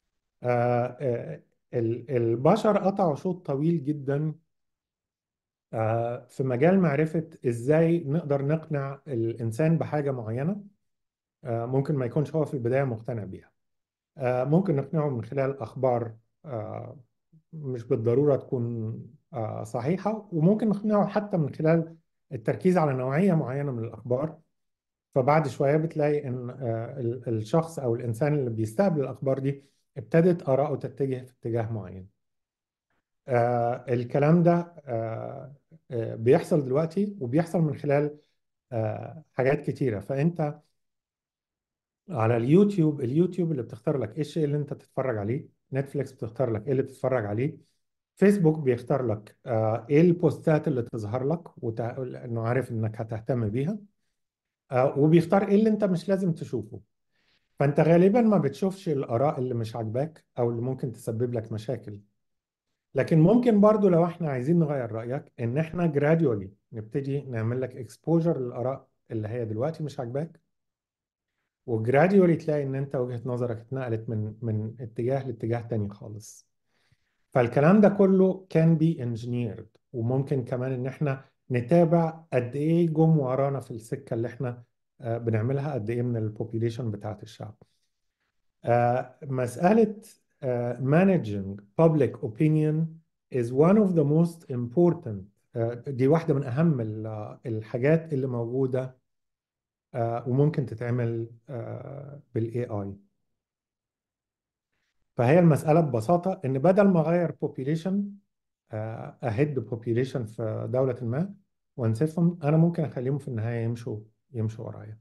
البشر قطعوا شوط طويل جدا آه، في مجال معرفة ازاي نقدر نقنع الانسان بحاجة معينة آه، ممكن ما يكونش هو في البداية مقتنع بيها آه، ممكن نقنعه من خلال اخبار آه، مش بالضرورة تكون آه، صحيحة وممكن نقنعه حتى من خلال التركيز على نوعية معينة من الأخبار فبعد شوية بتلاقي إن آه، ال- الشخص أو الإنسان اللي بيستقبل الأخبار دي ابتدت آراءه تتجه في اتجاه معين آه، الكلام ده آه، آه، بيحصل دلوقتي وبيحصل من خلال آه، حاجات كتيرة فأنت على اليوتيوب اليوتيوب اللي بتختار لك إيه الشيء اللي أنت تتفرج عليه نتفليكس بتختار لك إيه اللي تتفرج عليه فيسبوك بيختار لك آه، إيه البوستات اللي تظهر لك وتع... إنه عارف إنك هتهتم بيها آه، وبيختار إيه اللي أنت مش لازم تشوفه فانت غالبا ما بتشوفش الاراء اللي مش عاجباك او اللي ممكن تسبب لك مشاكل لكن ممكن برضو لو احنا عايزين نغير رأيك ان احنا gradually نبتدي نعمل لك exposure للاراء اللي هي دلوقتي مش عاجباك وجراديولي تلاقي ان انت وجهة نظرك اتنقلت من من اتجاه لاتجاه تاني خالص فالكلام ده كله كان بي انجينيرد وممكن كمان ان احنا نتابع قد ايه جم ورانا في السكة اللي احنا آه، بنعملها قد ايه من البوبيليشن بتاعت الشعب آه، مسألة آه، managing public opinion is one of the most important آه، دي واحدة من أهم ال- الحاجات اللي موجودة آه، وممكن تتعمل آه، بال AI فهي المسألة ببساطة إن بدل ما أغير population آه، أهد population في دولة ما وأنسفهم أنا ممكن أخليهم في النهاية يمشوا يمشوا ورايا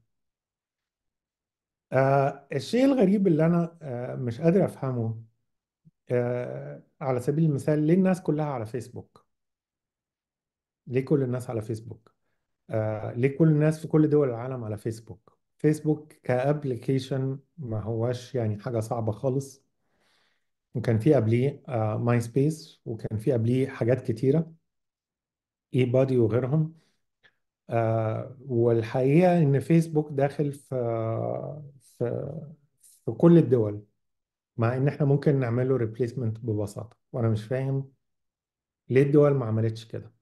آه، الشيء الغريب اللي أنا آه، مش قادر أفهمه آه، على سبيل المثال ليه الناس كلها على فيسبوك ليه كل الناس على فيسبوك آه، ليه كل الناس في كل دول العالم على فيسبوك فيسبوك كابليكيشن ما هواش يعني حاجة صعبة خالص وكان في قبليه آه، ماي سبيس وكان في قبليه حاجات كتيرة اي بادي وغيرهم آه، والحقيقة ان فيسبوك داخل في في في كل الدول مع ان احنا ممكن نعمله ريبليسمنت ببساطة وانا مش فاهم ليه الدول ما عملتش كده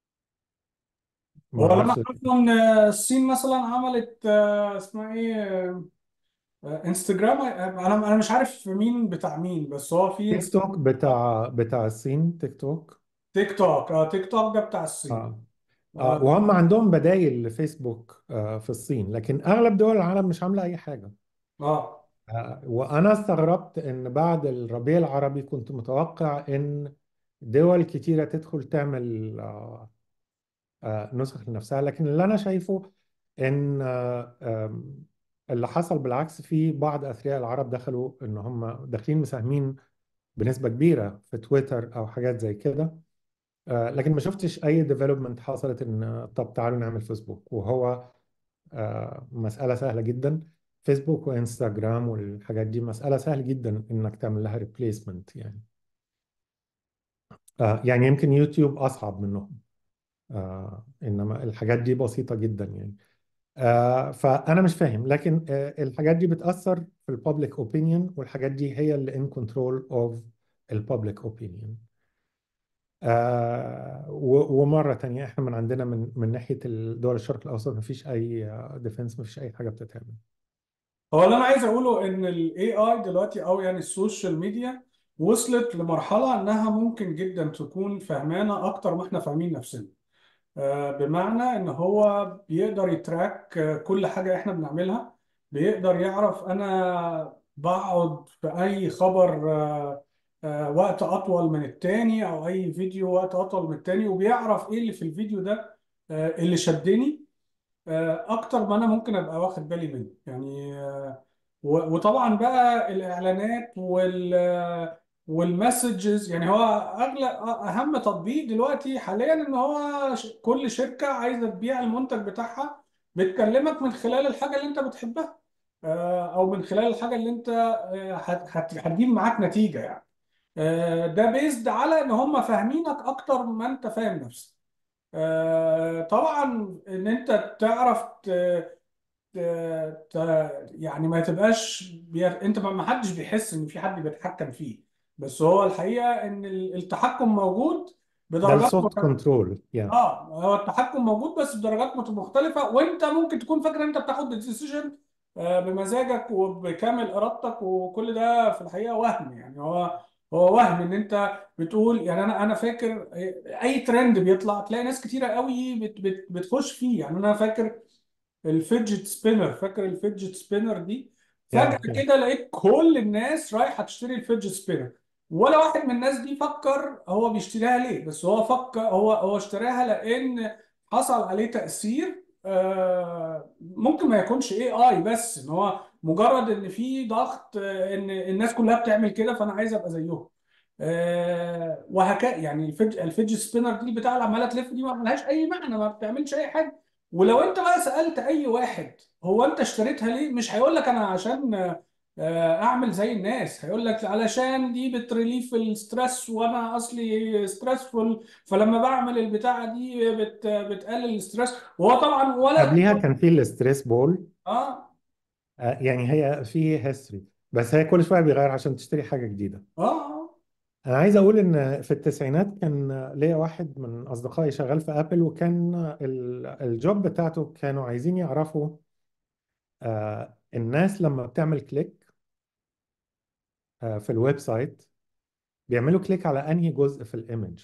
ما هو اللي انا اعرفش عارفه ان الصين مثلا عملت آه، اسمها ايه آه، انستجرام انا انا مش عارف مين بتاع مين بس هو في تيك انستجرام توك بتاع بتاع الصين تيك توك تيك توك اه تيك توك ده بتاع الصين اه اه اه وهم عندهم بدايل لفيسبوك آه في الصين لكن اغلب دول العالم مش عامله اي حاجه آه. آه وانا استغربت ان بعد الربيع العربي كنت متوقع ان دول كتيره تدخل تعمل آه آه نسخ لنفسها لكن اللي انا شايفه ان آه آم، اللي حصل بالعكس في بعض اثرياء العرب دخلوا ان هم داخلين مساهمين بنسبه كبيره في تويتر او حاجات زي كده آه، لكن ما شفتش اي ديفلوبمنت حصلت ان آه، طب تعالوا نعمل فيسبوك وهو آه، مسألة سهلة جدا فيسبوك وانستغرام والحاجات دي مسألة سهل جدا انك تعمل لها ريبليسمنت يعني آه، يعني يمكن يوتيوب اصعب منهم آه، انما الحاجات دي بسيطة جدا يعني آه، فانا مش فاهم لكن آه، الحاجات دي بتأثر في البابليك اوبينيون والحاجات دي هي اللي ان كنترول اوف البابليك اوبينيون آه و- ومرة تانية احنا من عندنا من من ناحية دول الشرق الأوسط مفيش أي ديفنس مفيش أي حاجة بتتعمل هو اللي انا عايز اقوله ان الاي اي دلوقتي او يعني السوشيال ميديا وصلت لمرحله انها ممكن جدا تكون فهمانه اكتر ما احنا فاهمين نفسنا آه، بمعنى ان هو بيقدر يتراك آه، كل حاجة احنا بنعملها بيقدر يعرف انا بقعد في اي خبر آه، آه، وقت اطول من التاني او اي فيديو وقت اطول من التاني وبيعرف ايه اللي في الفيديو ده آه، اللي شدني آه، اكتر ما انا ممكن ابقى واخد بالي منه يعني آه، و- وطبعا بقى الاعلانات وال والمسجز يعني هو اغلى اهم تطبيق دلوقتي حاليا ان هو ش- كل شركه عايزه تبيع المنتج بتاعها بتكلمك من خلال الحاجه اللي انت بتحبها آه، او من خلال الحاجه اللي انت آه، هت- هت- هتجيب معاك نتيجه يعني آه، ده بيزد على ان هم فاهمينك اكتر ما انت فاهم نفسك آه، طبعا ان انت تعرف ت- ت- يعني ما تبقاش بي... انت ما ما حدش بيحس ان في حد بيتحكم فيه بس هو الحقيقه ان ال- التحكم موجود ده بدرجات السوفت مت... كنترول يعني اه هو التحكم موجود بس بدرجات مت- مختلفه وانت ممكن تكون فاكر ان انت بتاخد الديسيجن بمزاجك وبكامل ارادتك وكل ده في الحقيقه وهم يعني هو هو وهم ان انت بتقول يعني انا انا فاكر اي ترند بيطلع تلاقي ناس كتيره قوي بت... بت... بتخش فيه يعني انا فاكر الفيدجت سبينر فاكر الفيدجت سبينر دي فجأة يا يا كده لقيت كل الناس رايحة تشتري الفيدجت سبينر ولا واحد من الناس دي فكر هو بيشتريها ليه بس هو فكر هو هو اشتراها لأن حصل عليه تأثير آه، ممكن ما يكونش اي اي بس ان هو مجرد ان في ضغط آه، ان الناس كلها بتعمل كده فانا عايز ابقى زيهم آه، وهكذا يعني الفيدج الفيدج سبينر دي بتاع اللي عماله تلف دي ما ملهاش اي معنى ما بتعملش اي حاجه ولو انت بقى سألت اي واحد هو انت اشتريتها ليه مش هيقول لك انا عشان آه، اعمل زي الناس هيقول لك علشان دي بتريليف الستريس وانا اصلي ستريسفول فلما بعمل البتاعه دي بت بتقلل الستريس وهو طبعا ولا قبليها كان في الستريس بول اه آه، يعني هي في هيستوري بس هي كل شوية بيغير عشان تشتري حاجة جديدة اه آه. أنا عايز أقول إن في التسعينات كان ليا واحد من أصدقائي شغال في أبل وكان ال- الجوب بتاعته كانوا عايزين يعرفوا آه، الناس لما بتعمل كليك آه، في الويب سايت بيعملوا كليك على انهي جزء في الايمج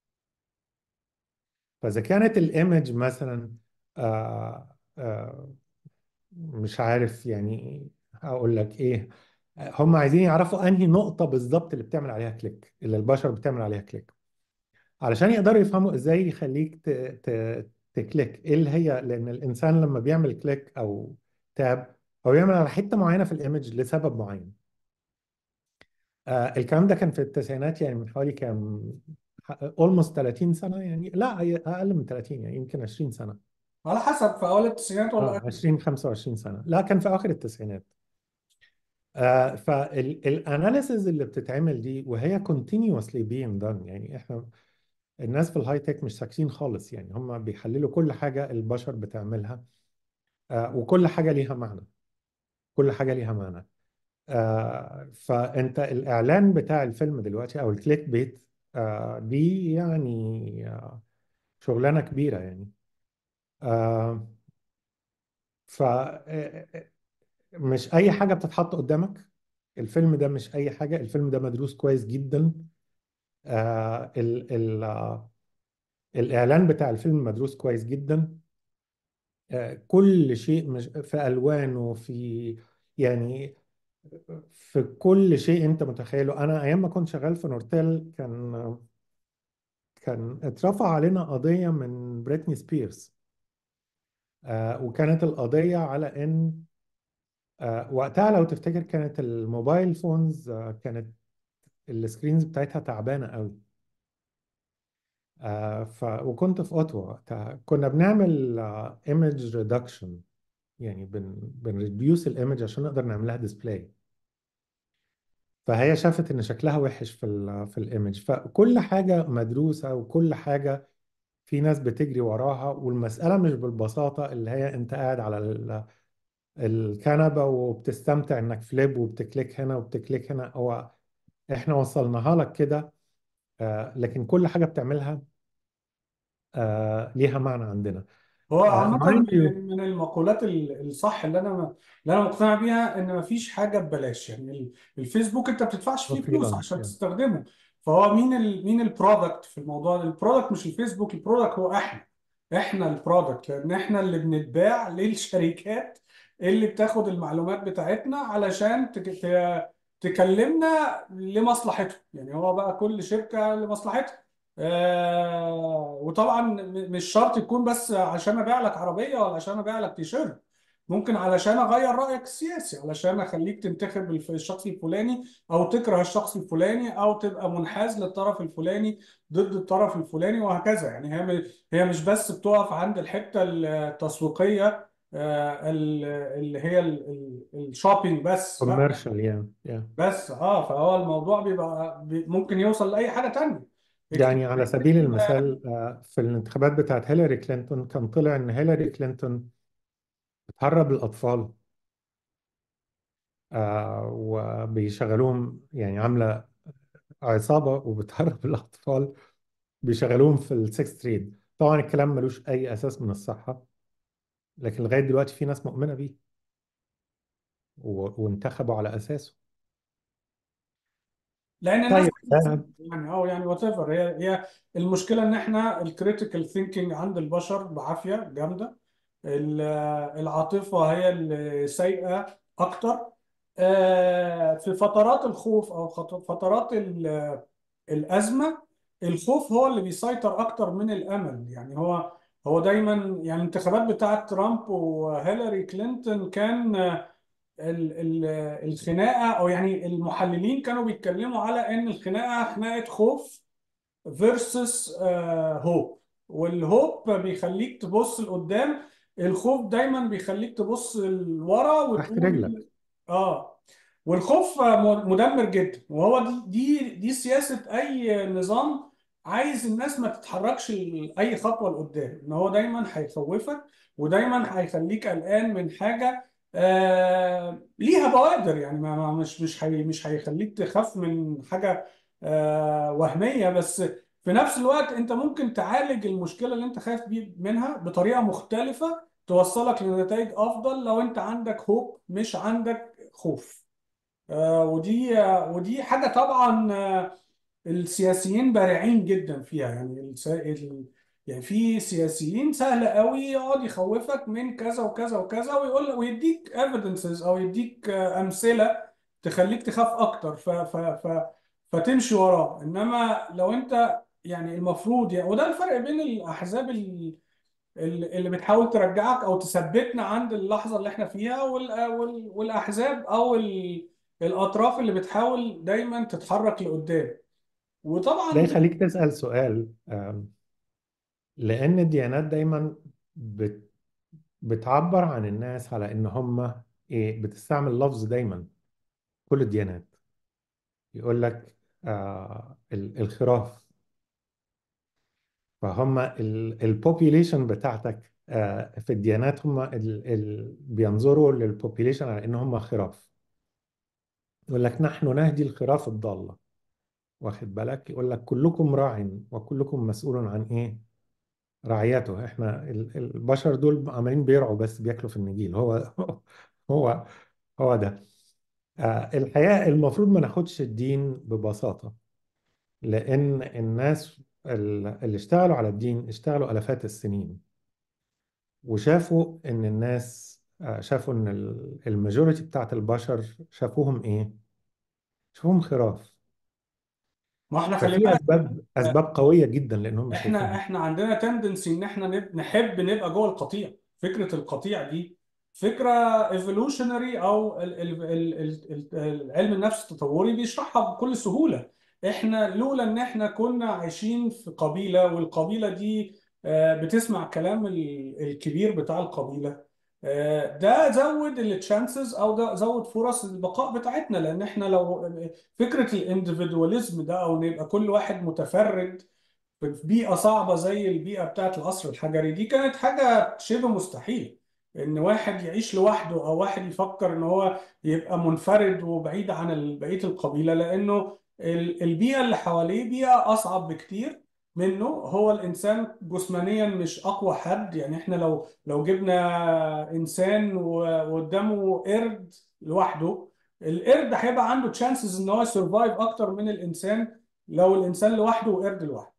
فاذا كانت الايمج مثلا آه آه مش عارف يعني اقول لك ايه هم عايزين يعرفوا انهي نقطة بالظبط اللي بتعمل عليها كليك اللي البشر بتعمل عليها كليك علشان يقدروا يفهموا ازاي يخليك ت... ت... تكليك ايه اللي هي لان الانسان لما بيعمل كليك او تاب هو بيعمل على حتة معينة في الايمج لسبب معين آه الكلام ده كان في التسعينات يعني من حوالي كام almost 30 سنة يعني لا هي أقل من 30 يعني يمكن 20 سنة على حسب في اول التسعينات ولا اه 20 25 سنة لا كان في آخر التسعينات آه فالاناليسز اللي بتتعمل دي وهي continuously being done يعني احنا الناس في الهاي تك مش ساكتين خالص يعني هم بيحللوا كل حاجة البشر بتعملها آه وكل حاجة ليها معنى كل حاجة ليها معنى آه فأنت الإعلان بتاع الفيلم دلوقتي أو الكليك بيت آه، دي يعني آه، شغلانة كبيرة يعني آه، ف آه، مش أي حاجة بتتحط قدامك الفيلم ده مش أي حاجة الفيلم ده مدروس كويس جدا آه، ال ال آه، الإعلان بتاع الفيلم مدروس كويس جدا آه، كل شيء مش في ألوانه في يعني في كل شيء أنت متخيله أنا أيام ما كنت شغال في نورتيل كان كان اترفع علينا قضية من بريتني سبيرز آه، وكانت القضية على إن آه، وقتها لو تفتكر كانت الموبايل فونز آه، كانت السكرينز بتاعتها تعبانة قوي آه، ف وكنت في اوتوا وقتها كنا بنعمل ايمج ريدكشن يعني بن بنريديوس الايمج عشان نقدر نعملها ديسبلاي فهي شافت ان شكلها وحش في ال في الايمج فكل حاجه مدروسه وكل حاجه في ناس بتجري وراها والمساله مش بالبساطه اللي هي انت قاعد على ال- الكنبه وبتستمتع انك فليب وبتكليك هنا وبتكليك هنا هو احنا وصلناها لك كده آه، لكن كل حاجه بتعملها آه، ليها معنى عندنا هو عامة مايند يو من من المقولات ال- الصح اللي انا اللي انا مقتنع بيها ان مفيش حاجة ببلاش يعني ال- الفيسبوك انت بتدفعش فيه فلوس عشان فريلانس تستخدمه فهو مين ال مين البرودكت في الموضوع ده البرودكت مش الفيسبوك البرودكت هو احنا احنا البرودكت لان احنا اللي بنتباع للشركات اللي بتاخد المعلومات بتاعتنا علشان تك- ت- تكلمنا لمصلحتهم يعني هو بقى كل شركة لمصلحتها آه وطبعا م- مش شرط يكون بس عشان ابيع لك عربيه ولا عشان ابيع لك تيشيرت ممكن علشان اغير رايك السياسي علشان اخليك تنتخب الف- الشخص الفلاني او تكره الشخص الفلاني او تبقى منحاز للطرف الفلاني ضد الطرف الفلاني وهكذا يعني هي م- هي مش بس بتقف عند الحته التسويقيه آه، ال- اللي هي الشوبينج بس لا كوميرشال يا يا بس اه فهو الموضوع بيبقى بي- ممكن يوصل لاي حاجه تانية اكتب يعني على سبيل المثال آه، في الانتخابات بتاعت هيلاري كلينتون كان طلع ان هيلاري كلينتون بتهرب الاطفال آه، وبيشغلوهم يعني عامله عصابه وبتهرب الاطفال بيشغلوهم في السكس تريد طبعا الكلام ملوش اي اساس من الصحه لكن لغايه دلوقتي في ناس مؤمنه بيه و- وانتخبوا على اساسه لان الناس طيب آه، يعني اه يعني وات ايفر هي هي المشكله ان احنا الكريتيكال ثينكينج عند البشر بعافيه جامده ال- العاطفه هي اللي سايقه اكتر آه، في فترات الخوف او خط- فترات ال- الازمه الخوف هو اللي بيسيطر اكتر من الامل يعني هو هو دايما يعني الانتخابات بتاعه ترامب وهيلاري كلينتون كان ال- ال- الخناقه او يعني المحللين كانوا بيتكلموا على ان الخناقه خناقه خوف فيرسس هوب والهوب بيخليك تبص لقدام الخوف دايما بيخليك تبص لورا تحت رجلك وتقول اه والخوف م- مدمر جدا وهو دي دي دي سياسة اي نظام عايز الناس ما تتحركش ل- اي خطوة لقدام ان هو دايما هيخوفك ودايما هيخليك قلقان من حاجة آه ليها بوادر يعني ما ما- مش مش هي مش هيخليك تخاف من حاجة آه وهمية بس في نفس الوقت انت ممكن تعالج المشكلة اللي انت خايف بيه- منها بطريقة مختلفة توصلك لنتائج افضل لو انت عندك هوب مش عندك خوف آه، ودي آه، ودي حاجة طبعا آه، السياسيين بارعين جدا فيها يعني الس- ال- يعني في سياسيين سهل قوي يقعد يخوفك من كذا وكذا وكذا ويقول ويديك evidences او يديك آه، امثله تخليك تخاف اكتر ف ف ف فتمشي وراه انما لو انت يعني المفروض يعني وده الفرق بين الاحزاب ال- ال- اللي بتحاول ترجعك او تثبتنا عند اللحظه اللي احنا فيها وال وال والاحزاب او ال- الاطراف اللي بتحاول دايما تتحرك لقدام ده وطبعا يخليك تسأل سؤال آم، لأن الديانات دايما بت بتعبر عن الناس على ان هم ايه بتستعمل لفظ دايما كل الديانات يقول لك آه ال- الخراف فهم البوبيليشن بتاعتك آه في الديانات هم ال ال بينظروا للبوبيليشن على ان هم خراف يقول لك نحن نهدي الخراف الضالة واخد بالك يقول لك كلكم راع وكلكم مسؤول عن ايه رعيته احنا ال- البشر دول عمالين بيرعوا بس بياكلوا في النجيل هو هو هو ده آه، الحقيقة المفروض ما ناخدش الدين ببساطة لأن الناس ال- اللي اشتغلوا على الدين اشتغلوا آلافات السنين وشافوا إن الناس آه، شافوا إن ال- الماجوريتي بتاعت البشر شافوهم إيه؟ شافوهم خراف ما احنا خلي ففي بالك أسباب أسباب قوية جدا لأنهم احنا شايفينهم احنا عندنا تندنسي ان احنا نب- نحب نبقى جوه القطيع فكره القطيع دي فكره ايفولوشنري او ال- ال- ال- ال- ال- علم النفس التطوري بيشرحها بكل سهوله احنا لولا ان احنا كنا عايشين في قبيله والقبيله دي آه، بتسمع كلام ال- الكبير بتاع القبيله آه، ده زود التشانسز او ده زود فرص البقاء بتاعتنا لان احنا لو فكره الاندفيدواليزم ده او نبقى كل واحد متفرد في بيئة صعبة زي البيئة بتاعت العصر الحجري دي كانت حاجة شبه مستحيل إن واحد يعيش لوحده أو واحد يفكر إن هو يبقى منفرد وبعيد عن ال- بقية القبيلة لأنه ال- البيئة اللي حواليه بيئة أصعب بكتير منه هو الإنسان جسمانيا مش أقوى حد يعني إحنا لو لو جبنا إنسان و- وقدامه قرد لوحده القرد هيبقى عنده تشانسز إن هو يسرفايف أكتر من الإنسان لو الإنسان لوحده وقرد لوحده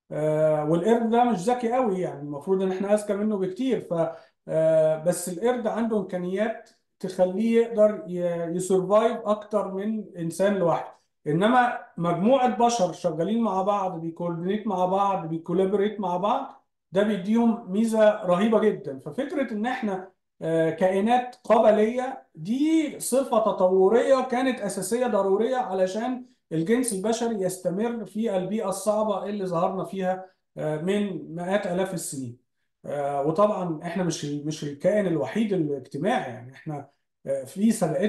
آه، والقرد ده مش ذكي قوي يعني المفروض ان احنا اذكى منه بكتير ف آه، بس القرد عنده امكانيات تخليه يقدر ي- يسرفايف اكتر من انسان لوحده انما مجموعه بشر شغالين مع بعض بيكوردينيت مع بعض بيكولابوريت مع بعض ده بيديهم ميزه رهيبه جدا ففكره ان احنا آه، كائنات قبليه دي صفه تطوريه كانت اساسيه ضروريه علشان الجنس البشري يستمر في البيئة الصعبة اللي ظهرنا فيها آه، من مئات آلاف السنين آه، وطبعا احنا مش مش الكائن الوحيد الاجتماعي يعني احنا آه، في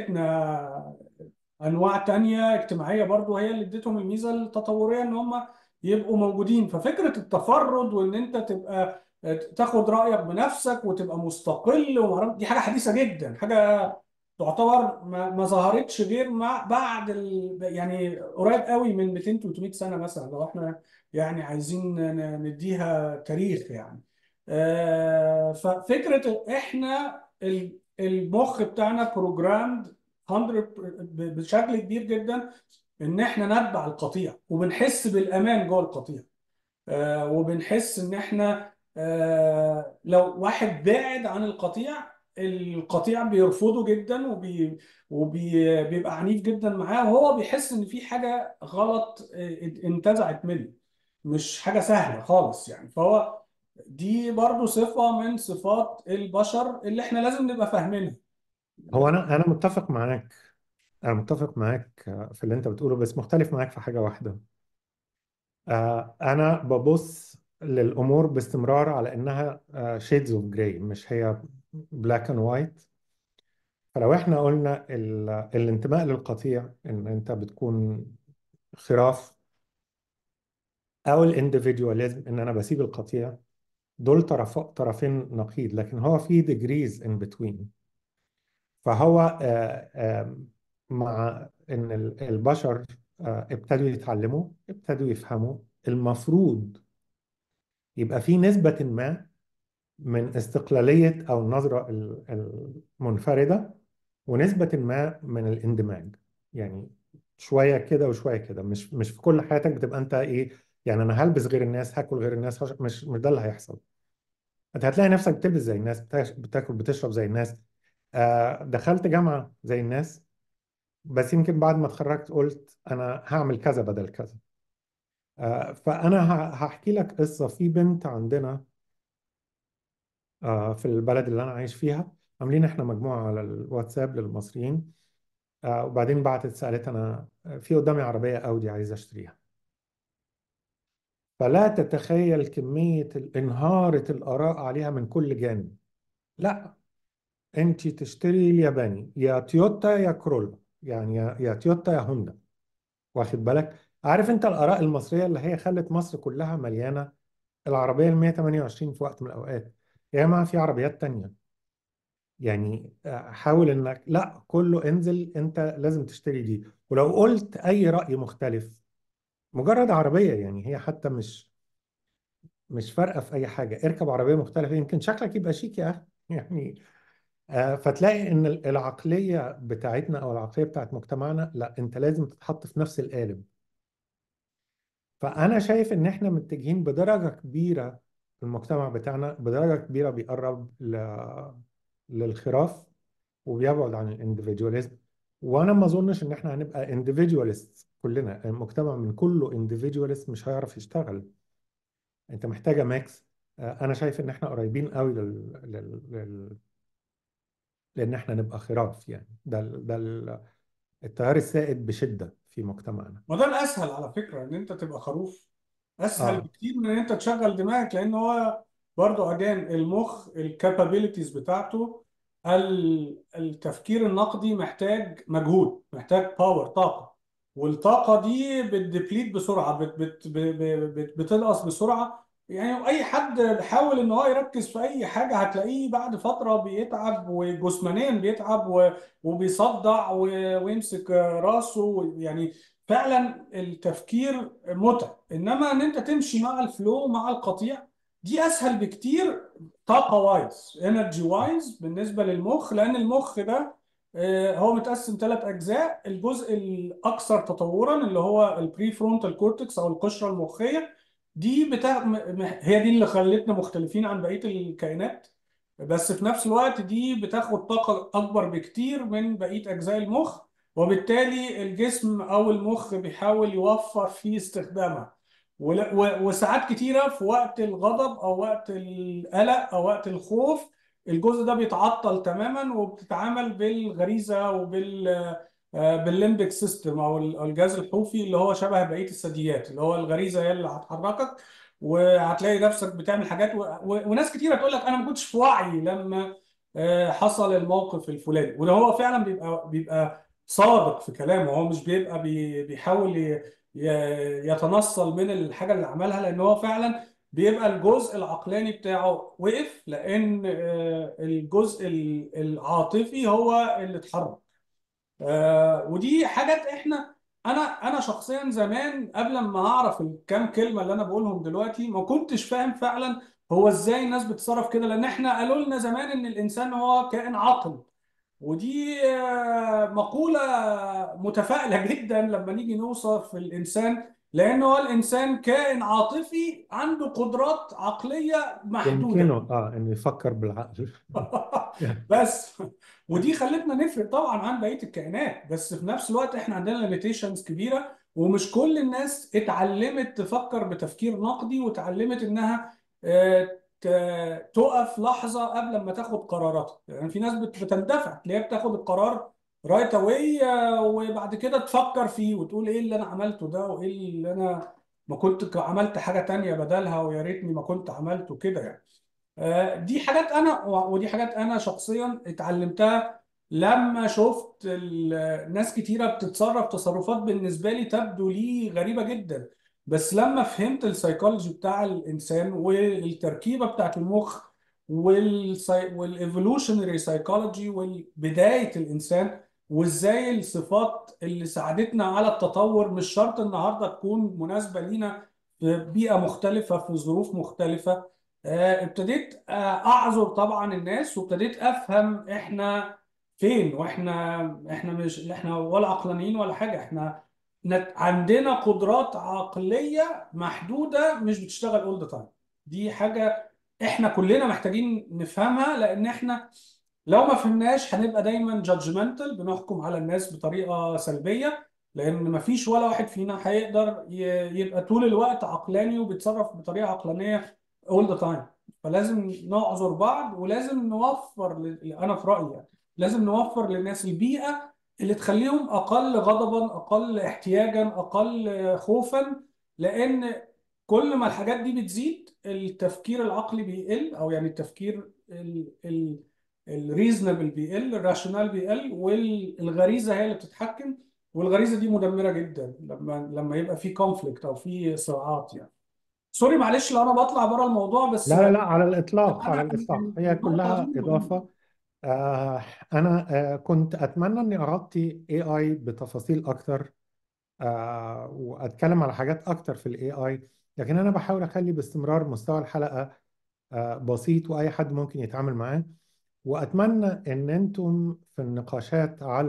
سبقتنا انواع تانية اجتماعية برضو هي اللي اديتهم الميزة التطورية ان هم يبقوا موجودين ففكرة التفرد وان انت تبقى تاخد رأيك بنفسك وتبقى مستقل ومعرفة دي حاجة حديثة جدا حاجة تعتبر ما, ما ظهرتش غير مع بعد ال... يعني قريب قوي من 200 300 سنة مثلا لو احنا يعني عايزين ن- نديها تاريخ يعني آه، ففكرة احنا ال- المخ بتاعنا بروجرامد 100 ب- بشكل كبير جدا ان احنا نتبع القطيع وبنحس بالامان جوه القطيع آه، وبنحس ان احنا آه، لو واحد بعد عن القطيع القطيع بيرفضه جدا وبي وبيبقى عنيف جدا معاه وهو بيحس ان في حاجه غلط آه، انتزعت منه مش حاجه سهله خالص يعني فهو دي برضو صفه من صفات البشر اللي احنا لازم نبقى فاهمينها هو أنا أنا متفق معاك أنا متفق معاك آه، في اللي أنت بتقوله بس مختلف معاك في حاجة واحدة آه، أنا ببص للأمور باستمرار على إنها شيدز اوف جراي مش هي بلاك اند وايت فلو احنا قلنا ال- الانتماء للقطيع ان انت بتكون خراف او الانديفيدواليزم ان انا بسيب القطيع دول طرف طرفين نقيض لكن هو في degrees in between فهو آه، آه، مع ان ال- البشر آه، ابتدوا يتعلموا ابتدوا يفهموا المفروض يبقى في نسبة ما من استقلالية أو النظرة ال- المنفردة ونسبة ما من الاندماج يعني شوية كده وشوية كده مش مش في كل حياتك بتبقى أنت إيه يعني أنا هلبس غير الناس هاكل غير الناس هش- مش مش ده اللي هيحصل أنت هتلاقي نفسك بتلبس زي الناس بتاش- بتاكل بتشرب زي الناس آه دخلت جامعة زي الناس بس يمكن بعد ما اتخرجت قلت أنا هعمل كذا بدل كذا آه فأنا ه- هحكي لك قصة في بنت عندنا آه، في البلد اللي أنا عايش فيها عاملين إحنا مجموعة على الواتساب للمصريين آه، وبعدين بعتت سألت أنا في قدامي عربية أودي عايز أشتريها فلا تتخيل كمية انهارت الآراء عليها من كل جانب لا أنت تشتري الياباني يا تويوتا يا كرولا يعني يا يا تويوتا يا هوندا واخد بالك عارف أنت الآراء المصرية اللي هي خلت مصر كلها مليانة العربية ال 128 في وقت من الأوقات يا جماعة في عربيات تانية يعني آه، حاول انك لا كله انزل انت لازم تشتري دي ولو قلت اي رأي مختلف مجرد عربية يعني هي حتى مش مش فارقة في أي حاجة اركب عربية مختلفة يمكن شكلك يبقى شيك يا أخي يعني آه، فتلاقي إن العقلية بتاعتنا أو العقلية بتاعت مجتمعنا لا أنت لازم تتحط في نفس القالب فأنا شايف إن إحنا متجهين بدرجة كبيرة في المجتمع بتاعنا بدرجة كبيرة بيقرب ل... للخراف وبيبعد عن الاندفيدواليزم وانا ما اظنش ان احنا هنبقى اندفيدواليست كلنا المجتمع من كله اندفيدواليست مش هيعرف يشتغل انت محتاجه ماكس آه، انا شايف ان احنا قريبين قوي لل... لل... لل... لان احنا نبقى خراف يعني ده ال- ده ال- التيار السائد بشده في مجتمعنا وده الاسهل على فكره ان انت تبقى خروف اسهل اه بكتير من ان انت تشغل دماغك لان هو برضو اجان المخ الكابابيلتيز بتاعته ال- التفكير النقدي محتاج مجهود محتاج باور طاقه والطاقه دي بتديبليت بسرعه بت بت ب- ب- بت بتنقص بسرعه يعني اي حد حاول ان هو يركز في اي حاجه هتلاقيه بعد فتره بيتعب وجسمانيا بيتعب و- وبيصدع و- ويمسك راسه يعني فعلا التفكير متعب انما ان انت تمشي مع الفلو مع القطيع دي اسهل بكتير طاقه وايز انرجي وايز بالنسبه للمخ لان المخ ده آه، هو متقسم ثلاث اجزاء الجزء الاكثر تطورا اللي هو البري فرونتال كورتكس او القشره المخيه دي بتاع م- م- هي دي اللي خلتنا مختلفين عن بقيه الكائنات بس في نفس الوقت دي بتاخد طاقه اكبر بكتير من بقيه اجزاء المخ وبالتالي الجسم او المخ بيحاول يوفر في استخدامها ول- و- وساعات كتيره في وقت الغضب او وقت القلق او وقت الخوف الجزء ده بيتعطل تماما وبتتعامل بالغريزه وبال آه، بالليمبك سيستم او ال- أو الجهاز الحوفي اللي هو شبه بقيه الثدييات اللي هو الغريزه هي اللي هتحركك وهتلاقي نفسك بتعمل حاجات و... و... وناس كتيره تقول لك انا ما كنتش في وعي لما آه، حصل الموقف الفلاني وده هو فعلا بيبقى بيبقى صادق في كلامه هو مش بيبقى بي... بيحاول ي... ي- يتنصل من الحاجه اللي عملها لان هو فعلا بيبقى الجزء العقلاني بتاعه وقف لان آه، الجزء ال- العاطفي هو اللي اتحرك آه، ودي حاجات احنا انا انا شخصيا زمان قبل ما اعرف الكام كلمه اللي انا بقولهم دلوقتي ما كنتش فاهم فعلا هو ازاي الناس بتتصرف كده لان احنا قالوا لنا زمان ان الانسان هو كائن عاقل ودي آه، مقوله متفائله جدا لما نيجي نوصف الانسان لان هو الانسان كائن عاطفي عنده قدرات عقليه محدوده يمكنه اه انه يفكر بالعقل بس ودي خلتنا نفرق طبعا عن بقيه الكائنات بس في نفس الوقت احنا عندنا ليميتيشنز كبيره ومش كل الناس اتعلمت تفكر بتفكير نقدي واتعلمت انها آه، ت- تقف لحظه قبل ما تاخد قراراتها يعني في ناس بت- بتندفع تلاقيها بتاخد القرار رايت اواي وبعد كده تفكر فيه وتقول ايه اللي انا عملته ده وايه اللي انا ما كنت عملت حاجه تانية بدلها ويا ريتني ما كنت عملته كده يعني آه، دي حاجات انا ودي حاجات انا شخصيا اتعلمتها لما شفت ال- ناس كتيره بتتصرف تصرفات بالنسبه لي تبدو لي غريبه جدا بس لما فهمت السيكولوجي بتاع الانسان والتركيبه بتاعت المخ والايفولوشنري سايكولوجي وبدايه الانسان وازاي الصفات اللي ساعدتنا على التطور مش شرط النهارده تكون مناسبه لينا في بيئه مختلفه في ظروف مختلفه آه، ابتديت آه، اعذر طبعا الناس وابتديت افهم احنا فين واحنا احنا مش احنا ولا عقلانيين ولا حاجه احنا نت- عندنا قدرات عقليه محدوده مش بتشتغل اول ذا تايم دي حاجه احنا كلنا محتاجين نفهمها لان احنا لو ما فهمناش هنبقى دايما جادجمنتال بنحكم على الناس بطريقه سلبيه لان ما فيش ولا واحد فينا هيقدر ي- يبقى طول الوقت عقلاني وبيتصرف بطريقه عقلانيه all the time فلازم نعذر بعض ولازم نوفر ل... انا في رايي يعني لازم نوفر للناس البيئه اللي تخليهم اقل غضبا اقل احتياجا اقل خوفا لان كل ما الحاجات دي بتزيد التفكير العقلي بيقل او يعني التفكير ال... ال... الريزنبل بيقل الراشونال بيقل والغريزه هي اللي بتتحكم والغريزه دي مدمره جدا لما لما يبقى في كونفليكت او في صراعات يعني سوري معلش لو انا بطلع بره الموضوع بس لا لا لا على الإطلاق على انا الإطلاق هي النقطه كلها دي مهمه إضافة آه أنا آه كنت أتمنى إني أغطي AI بتفاصيل أكتر آه، واتكلم على حاجات اكتر في الاي اي لكن انا بحاول اخلي باستمرار مستوى الحلقه آه، بسيط واي حد ممكن يتعامل معاه واتمنى ان انتم في النقاشات على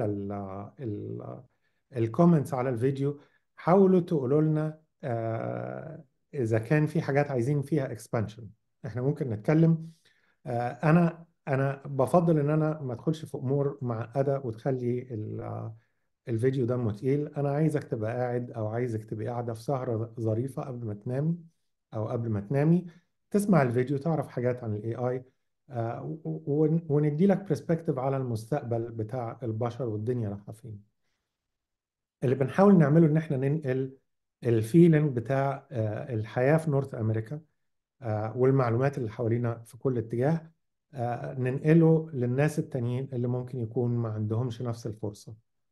الكومنتس على الفيديو حاولوا تقولوا لنا آه، اذا كان في حاجات عايزين فيها اكسبانشن احنا ممكن نتكلم آه، انا انا بفضل ان انا ما ادخلش في امور معقده وتخلي ال- الفيديو دمه تقيل انا عايزك تبقى قاعد او عايزك تبقى قاعده في سهره ظريفه قبل ما تنامي او قبل ما تنامي تسمع الفيديو تعرف حاجات عن الاي اي وندي لك برسبكتيف على المستقبل بتاع البشر والدنيا رايحه فين اللي بنحاول نعمله ان احنا ننقل الفيلينج بتاع آه، الحياه في نورث امريكا آه، والمعلومات اللي حوالينا في كل اتجاه آه، ننقله للناس التانيين اللي ممكن يكون ما عندهمش نفس الفرصة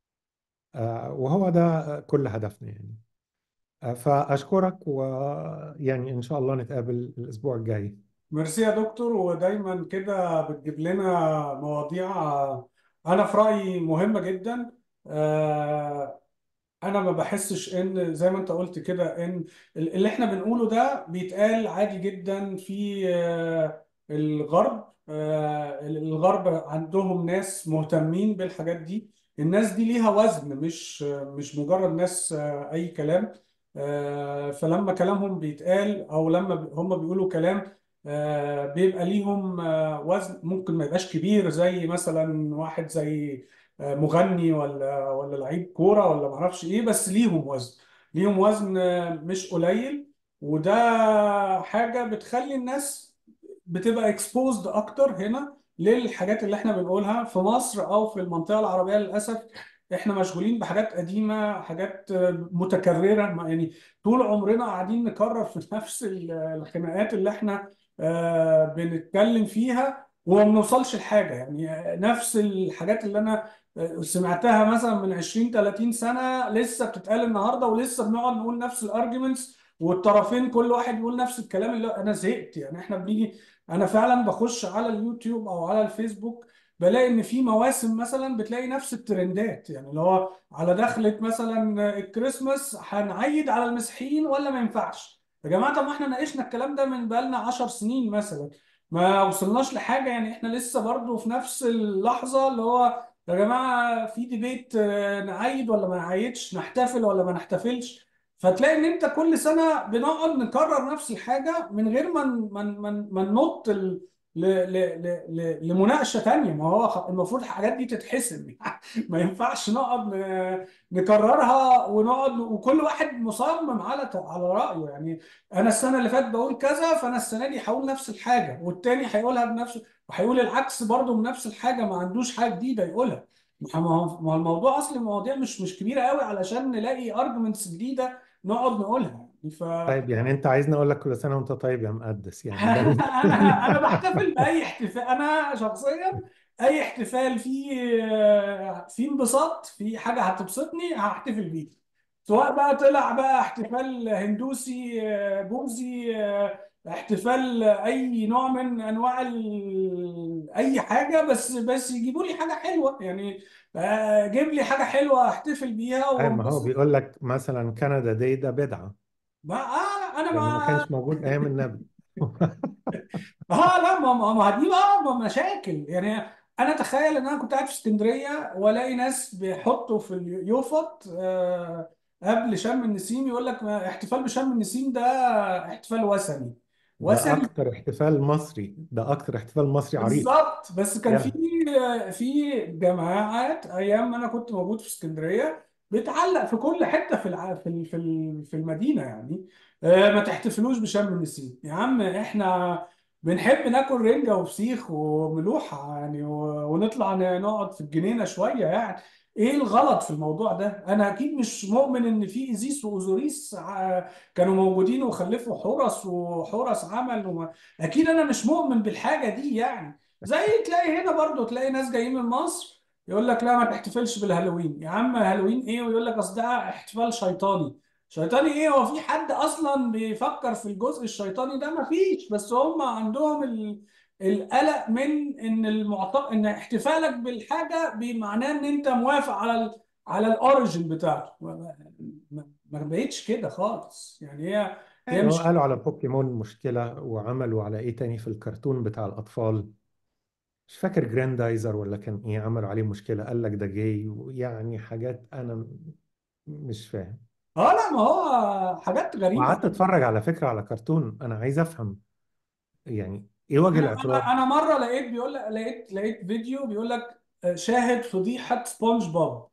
آه، وهو ده كل هدفنا يعني آه، فأشكرك ويعني إن شاء الله نتقابل الأسبوع الجاي ميرسي يا دكتور ودايما كده بتجيب لنا مواضيع انا في رايي مهمه جدا آه، انا ما بحسش ان زي ما انت قلت كده ان اللي احنا بنقوله ده بيتقال عادي جدا في آه، الغرب آه، الغرب عندهم ناس مهتمين بالحاجات دي الناس دي ليها وزن مش مش مجرد ناس آه، اي كلام آه، فلما كلامهم بيتقال او لما ب- هم بيقولوا كلام آه، بيبقى ليهم آه، وزن ممكن ما يبقاش كبير زي مثلا واحد زي آه، مغني ولا ولا لعيب كوره ولا معرفش ايه بس ليهم وزن ليهم وزن آه، مش قليل وده حاجه بتخلي الناس بتبقى اكسبوزد اكتر هنا للحاجات اللي احنا بنقولها في مصر او في المنطقه العربيه للاسف احنا مشغولين بحاجات قديمه حاجات آه، متكرره ما- يعني طول عمرنا قاعدين نكرر في نفس ال- الخناقات اللي احنا آه، بنتكلم فيها وما بنوصلش لحاجه يعني آه، نفس الحاجات اللي انا سمعتها مثلا من 20 30 سنة لسه بتتقال النهاردة ولسه بنقعد نقول نفس الارجيومنتس والطرفين كل واحد يقول نفس الكلام اللي انا زهقت يعني احنا بنيجي انا فعلا بخش على اليوتيوب او على الفيسبوك بلاقي ان في مواسم مثلا بتلاقي نفس الترندات يعني اللي هو على دخلة مثلا الكريسماس هنعيد على المسيحيين ولا ما ينفعش يا جماعة طب ما احنا ناقشنا الكلام ده من بقالنا 10 سنين مثلا ما وصلناش لحاجة يعني احنا لسه برضو في نفس اللحظة اللي هو يا جماعة في ديبيت آه، نعيد ولا ما نعيدش نحتفل ولا ما نحتفلش فتلاقي ان انت كل سنة بنقعد نكرر نفس الحاجة من غير ما ن- ما ن- ما ن- ما ننط ل- ل- ل- ل- ل- لمناقشة تانية ما هو خ- المفروض الحاجات دي تتحسم ما ينفعش نقعد ن- نكررها ونقعد وكل واحد مصمم على ت- على رأيه يعني انا السنة اللي فاتت بقول كذا فانا السنة دي هقول نفس الحاجة والتاني هيقولها بنفس وهيقول العكس برضه من نفس الحاجه ما عندوش حاجه جديده يقولها ما هو ما هو الموضوع اصل المواضيع مش مش كبيره قوي علشان نلاقي ارجيومنتس جديده نقعد نقولها يعني ف طيب يعني أنت عايزني أقول لك كل سنة وأنت طيب يا مقدس يعني ده ال- انا انا بحتفل باي احتفال انا شخصيا اي احتفال فيه فيه انبساط في حاجه هتبسطني هحتفل بيه سواء بقى طلع بقى احتفال هندوسي بوذي احتفال اي نوع من انواع ال... اي حاجه بس بس يجيبوا لي حاجه حلوه يعني آه، جيب لي حاجه حلوه احتفل بيها أيوة ما هو وانبسط بيقول لك مثلا كندا داي ده بدعة ما آه انا لأنه ما ما كانش موجود أيام النبي اه لا ما ما ما دي بقى ما مشاكل يعني انا تخيل ان انا كنت قاعد في اسكندريه والاقي ناس بيحطوا في اليوفط آه قبل شم النسيم يقول لك ما- احتفال بشم النسيم ده احتفال وثني ده وثني أكتر احتفال مصري ده أكتر احتفال مصري عريق بالظبط بس كان في يا في جماعات ايام ما انا كنت موجود في اسكندريه بتعلق في كل حته في الع... في ال- في ال- في المدينه يعني آه، ما تحتفلوش بشم النسيم يا عم احنا بنحب ناكل رنجه وفسيخ وملوحه يعني و- ونطلع ن- نقعد في الجنينه شويه يعني ايه الغلط في الموضوع ده انا اكيد مش مؤمن ان في ايزيس واوزوريس ع- كانوا موجودين وخلفوا حورس وحورس عمل وما اكيد انا مش مؤمن بالحاجه دي يعني زي تلاقي هنا برضو تلاقي ناس جايين من مصر يقول لك لا ما تحتفلش بالهالوين يا عم هالوين ايه ويقول لك اصل ده احتفال شيطاني شيطاني ايه هو في حد اصلا بيفكر في الجزء الشيطاني ده ما فيش بس هم عندهم ال... القلق من ان المعتقد ان احتفالك بالحاجه بمعناه ان انت موافق على على الاوريجن بتاعته ما ما- ما بقتش كده خالص يعني هي هي يعني هو مش قالوا على بوكيمون مشكلة وعملوا على ايه تاني في الكرتون بتاع الأطفال مش فاكر جراندايزر ولا كان ايه عملوا عليه مشكلة قال لك ده جاي ويعني حاجات انا م- مش فاهم اه لا ما هو حاجات غريبه وقعدت اتفرج على فكرة على كرتون انا عايز افهم يعني ايه وجه انا انا الاعتراض انا مره لقيت بيقول لك لقيت لقيت فيديو بيقول لك آه، شاهد فضيحه سبونج بوب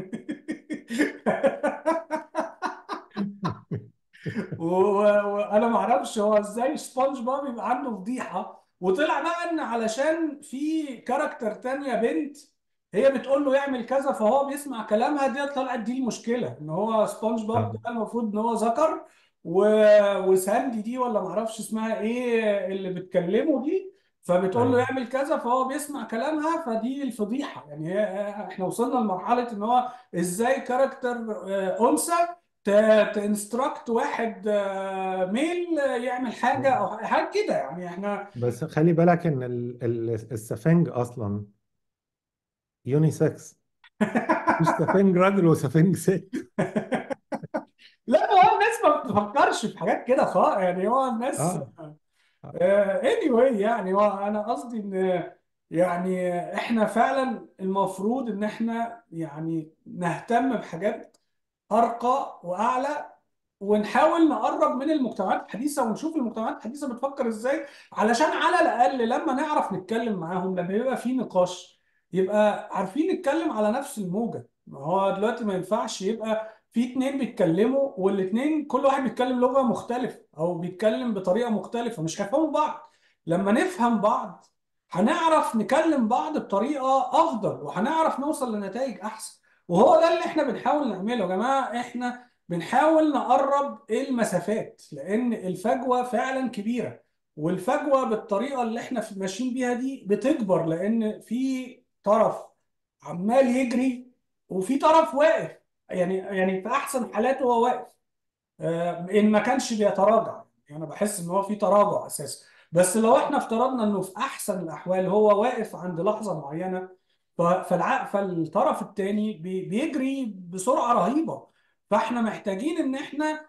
و- و- وانا ما اعرفش هو ازاي سبونج بوب يبقى عنده فضيحه وطلع بقى ان علشان في كاركتر تانية بنت هي بتقول له يعمل كذا فهو بيسمع كلامها دي طلعت دي المشكله ان هو سبونج بوب آه. ده المفروض ان هو ذكر و... وساندي دي ولا ما اعرفش اسمها ايه اللي بتكلمه دي فبتقول له أيوة. يعمل كذا فهو بيسمع كلامها فدي الفضيحه يعني هي احنا وصلنا لمرحله ان هو ازاي كاركتر آه، انثى ت- تنستراكت واحد آه، ميل آه، يعمل حاجه او حاجه كده يعني احنا بس خلي بالك ان ال- ال- السفنج اصلا يونيسكس مش سفنج راجل وسفنج ست لا هو الناس ما بتفكرش في حاجات كده خالص يعني هو الناس اه آه، anyway يعني هو انا قصدي ان يعني احنا فعلا المفروض ان احنا يعني نهتم بحاجات ارقى واعلى ونحاول نقرب من المجتمعات الحديثة ونشوف المجتمعات الحديثة بتفكر ازاي علشان على الأقل لما نعرف نتكلم معاهم لما يبقى في نقاش يبقى عارفين نتكلم على نفس الموجة ما هو دلوقتي ما ينفعش يبقى في اتنين بيتكلموا والاتنين كل واحد بيتكلم لغة مختلفة أو بيتكلم بطريقة مختلفة مش هيفهموا بعض لما نفهم بعض هنعرف نكلم بعض بطريقة أفضل وهنعرف نوصل لنتائج أحسن وهو ده اللي احنا بنحاول نعمله يا جماعة احنا بنحاول نقرب المسافات لان الفجوه فعلا كبيره والفجوه بالطريقه اللي احنا في- ماشيين بيها دي بتكبر لان في طرف عمال يجري وفي طرف واقف يعني يعني في احسن حالاته هو واقف آه، ان ما كانش بيتراجع يعني انا بحس ان هو في تراجع اساسا بس لو احنا افترضنا انه في احسن الاحوال هو واقف عند لحظه معينه ف- فالع... فالطرف الثاني بيجري بسرعه رهيبه فاحنا محتاجين ان احنا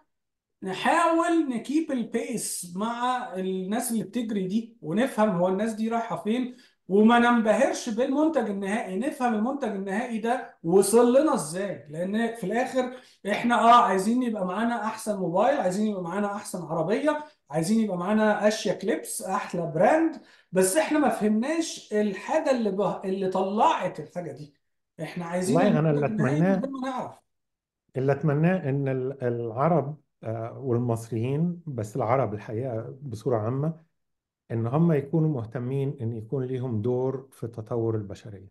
نحاول نكيب البيس مع الناس اللي بتجري دي ونفهم هو الناس دي رايحة فين وما ننبهرش بالمنتج النهائي نفهم المنتج النهائي ده وصل لنا ازاي لان في الاخر احنا اه عايزين يبقى معانا احسن موبايل عايزين يبقى معانا احسن عربية عايزين يبقى معانا اشيك لبس احلى براند بس احنا ما فهمناش الحاجة اللي به... اللي طلعت الحاجة دي احنا عايزين والله انا اللي المنتج النهائي من غير اتمناه ما نعرف اللي اتمناه ان ال- العرب آه، والمصريين بس العرب الحقيقة بصورة عامة ان هم يكونوا مهتمين ان يكون ليهم دور في تطور البشرية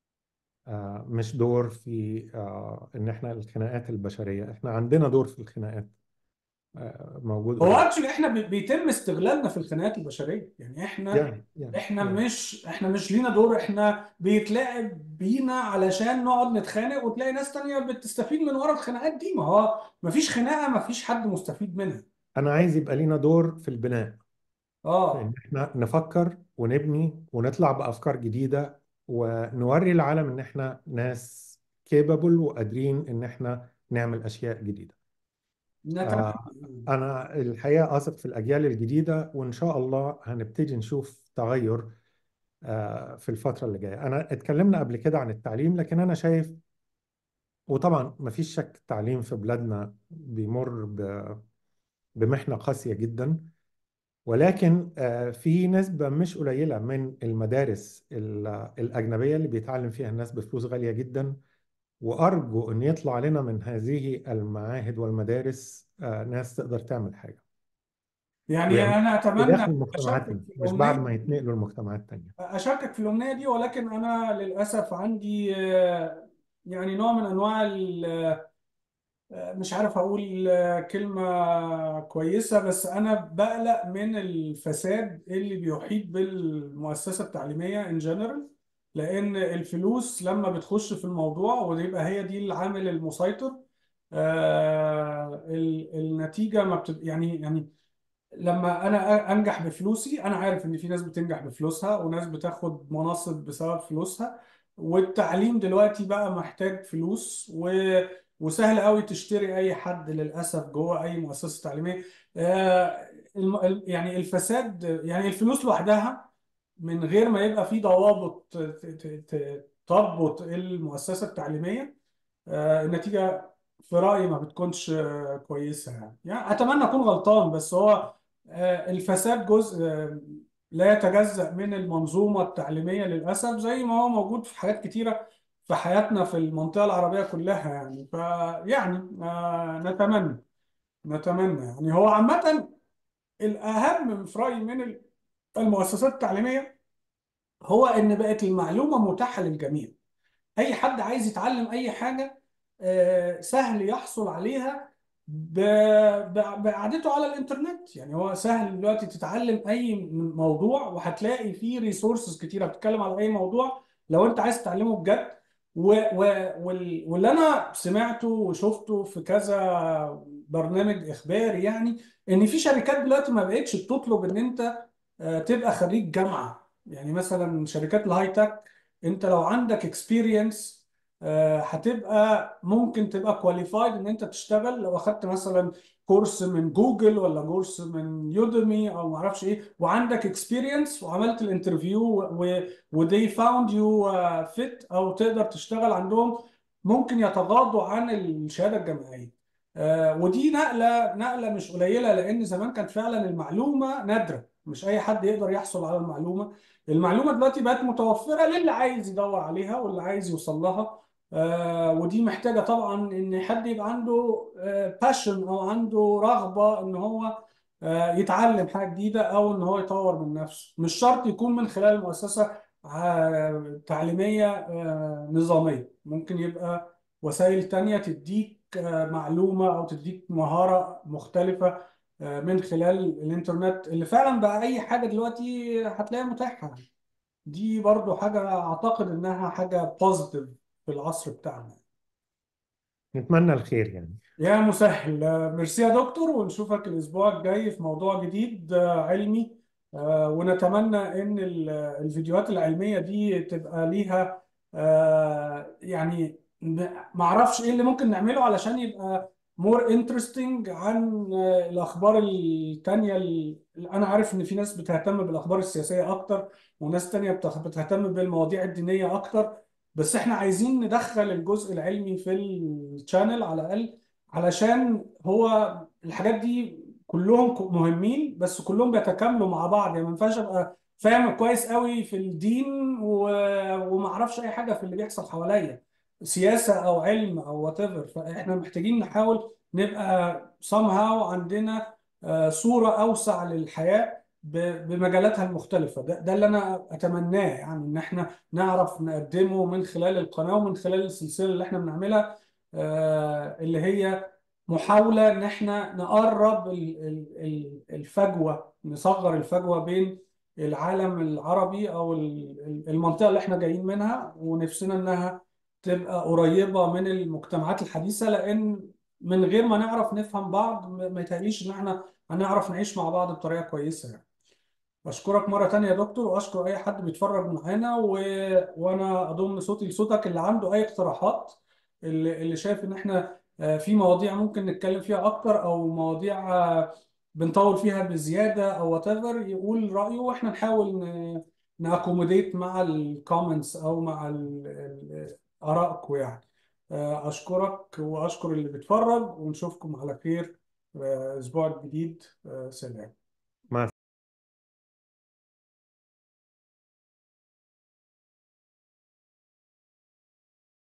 آه، مش دور في آه، ان احنا الخناقات البشرية احنا عندنا دور في الخناقات آه، موجود هو اوريدي اكشلي احنا بي- بيتم استغلالنا في الخناقات البشريه يعني احنا يعني يعني احنا يعني مش احنا مش لينا دور احنا بيتلعب بينا علشان نقعد نتخانق وتلاقي ناس تانية بتستفيد من ورا الخناقات دي ما هو ما فيش خناقه ما فيش حد مستفيد منها انا عايز يبقى لينا دور في البناء في اه ان احنا نفكر ونبني ونطلع بافكار جديده ونوري العالم ان احنا ناس كيبل وقادرين ان احنا نعمل اشياء جديده نتمنى آه، انا الحقيقه اثق في الاجيال الجديده وان شاء الله هنبتدي نشوف تغير آه، في الفتره اللي جايه انا اتكلمنا قبل كده عن التعليم لكن انا شايف وطبعا مفيش شك التعليم في بلادنا بيمر ب- بمحنه قاسيه جدا ولكن آه، في نسبة مش قليلة من المدارس ال- الأجنبية اللي بيتعلم فيها الناس بفلوس غالية جدا وأرجو أن يطلع لنا من هذه المعاهد والمدارس آه، ناس تقدر تعمل حاجة يعني ويعملوا انا في اتمنى داخل اشاركك مجتمعاتنا في مش بعد الامنيه ما يتنقلوا لمجتمعات تانية اشاركك في الامنيه دي ولكن انا للاسف عندي آه، يعني نوع من انواع ال- مش عارف اقول كلمة كويسة بس انا بقلق من الفساد اللي بيحيط بالمؤسسة التعليمية in general لان الفلوس لما بتخش في الموضوع ويبقى هي دي العامل المسيطر آه، ال- النتيجة ما بتبقى يعني يعني لما انا انجح بفلوسي انا عارف ان في ناس بتنجح بفلوسها وناس بتاخد مناصب بسبب فلوسها والتعليم دلوقتي بقى محتاج فلوس و... وسهل قوي تشتري اي حد للاسف جوه اي مؤسسه تعليميه آه، الم- ال- يعني الفساد يعني الفلوس لوحدها من غير ما يبقى في ضوابط ت- ت- ت- تضبط المؤسسه التعليميه آه، النتيجه في رايي ما بتكونش آه، كويسه يعني يعني اتمنى اكون غلطان بس هو آه، الفساد جزء آه، لا يتجزأ من المنظومه التعليميه للاسف زي ما هو موجود في حاجات كتيره في حياتنا في المنطقه العربيه كلها يعني فيعني آه، نتمنى نتمنى يعني هو عامه الاهم في رايي من المؤسسات التعليميه هو ان بقت المعلومه متاحه للجميع اي حد عايز يتعلم اي حاجه آه، سهل يحصل عليها ب- ب- بقعدته على الانترنت يعني هو سهل دلوقتي تتعلم اي موضوع وهتلاقي فيه ريسورسز كتيره بتتكلم على اي موضوع لو انت عايز تتعلمه بجد و و وال- واللي انا سمعته وشفته في كذا برنامج اخباري يعني ان في شركات دلوقتي ما بقتش بتطلب ان انت آه، تبقى خريج جامعه يعني مثلا شركات الهاي تك انت لو عندك اكسبيرينس هتبقى ممكن تبقى كواليفايد ان انت تشتغل لو اخدت مثلا كورس من جوجل ولا كورس من يوديمي او ما اعرفش ايه وعندك اكسبيرينس وعملت الانترفيو ودي فاوند يو فيت او تقدر تشتغل عندهم ممكن يتغاضوا عن الشهاده الجامعيه آه، ودي نقله نقله مش قليله لان زمان كانت فعلا المعلومه نادره مش اي حد يقدر يحصل على المعلومه المعلومه دلوقتي بقت متوفره للي عايز يدور عليها واللي عايز يوصل لها آه، ودي محتاجه طبعا ان حد يبقى عنده باشن او عنده رغبه ان هو آه، يتعلم حاجه جديده او ان هو يطور من نفسه مش شرط يكون من خلال مؤسسه آه، تعليميه آه، نظاميه ممكن يبقى وسائل تانية تديك آه، معلومه او تديك مهاره مختلفه آه، من خلال الانترنت اللي فعلا بقى اي حاجه دلوقتي هتلاقيها متاحه دي برضو حاجه اعتقد انها حاجه بوزيتيف في العصر بتاعنا نتمنى الخير يعني يا مسهل آه، ميرسي يا دكتور ونشوفك الاسبوع الجاي في موضوع جديد آه، علمي آه، ونتمنى ان ال- الفيديوهات العلميه دي تبقى ليها آه، يعني م- معرفش ايه اللي ممكن نعمله علشان يبقى مور انترستنج عن آه، الاخبار التانية ال- انا عارف ان في ناس بتهتم بالاخبار السياسيه اكتر وناس تانية بتخ- بتهتم بالمواضيع الدينيه اكتر بس احنا عايزين ندخل الجزء العلمي في الشانل على الاقل علشان هو الحاجات دي كلهم ك- مهمين بس كلهم بيتكاملوا مع بعض يعني ما ينفعش ابقى فاهم كويس قوي في الدين و... وما اعرفش اي حاجه في اللي بيحصل حواليا سياسه او علم او وات ايفر فاحنا محتاجين نحاول نبقى somehow عندنا آه، صوره اوسع للحياه ب- بمجالاتها المختلفه ده, ده اللي انا اتمناه يعني ان احنا نعرف نقدمه من خلال القناه ومن خلال السلسله اللي احنا بنعملها آه، اللي هي محاولة إن إحنا نقرب ال- ال- ال- الفجوة نصغر الفجوة بين العالم العربي أو ال- ال- المنطقة اللي إحنا جايين منها ونفسنا إنها تبقى قريبة من المجتمعات الحديثة لأن من غير ما نعرف نفهم بعض ما ما يتهيأليش إن إحنا هنعرف نعيش مع بعض بطريقة كويسة يعني. أشكرك مرة تانية يا دكتور وأشكر أي حد بيتفرج معانا و... وأنا أضم صوتي لصوتك اللي عنده أي اقتراحات اللي, اللي شايف إن إحنا آه، في مواضيع ممكن نتكلم فيها أكتر أو مواضيع آه، بنطول فيها بزيادة أو وات ايفر يقول رأيه وإحنا نحاول ن... نأكوموديت مع الكومنتس أو مع ال... ال... آرائكم يعني آه، أشكرك وأشكر اللي بيتفرج ونشوفكم على خير آه، الأسبوع الجديد آه، سلام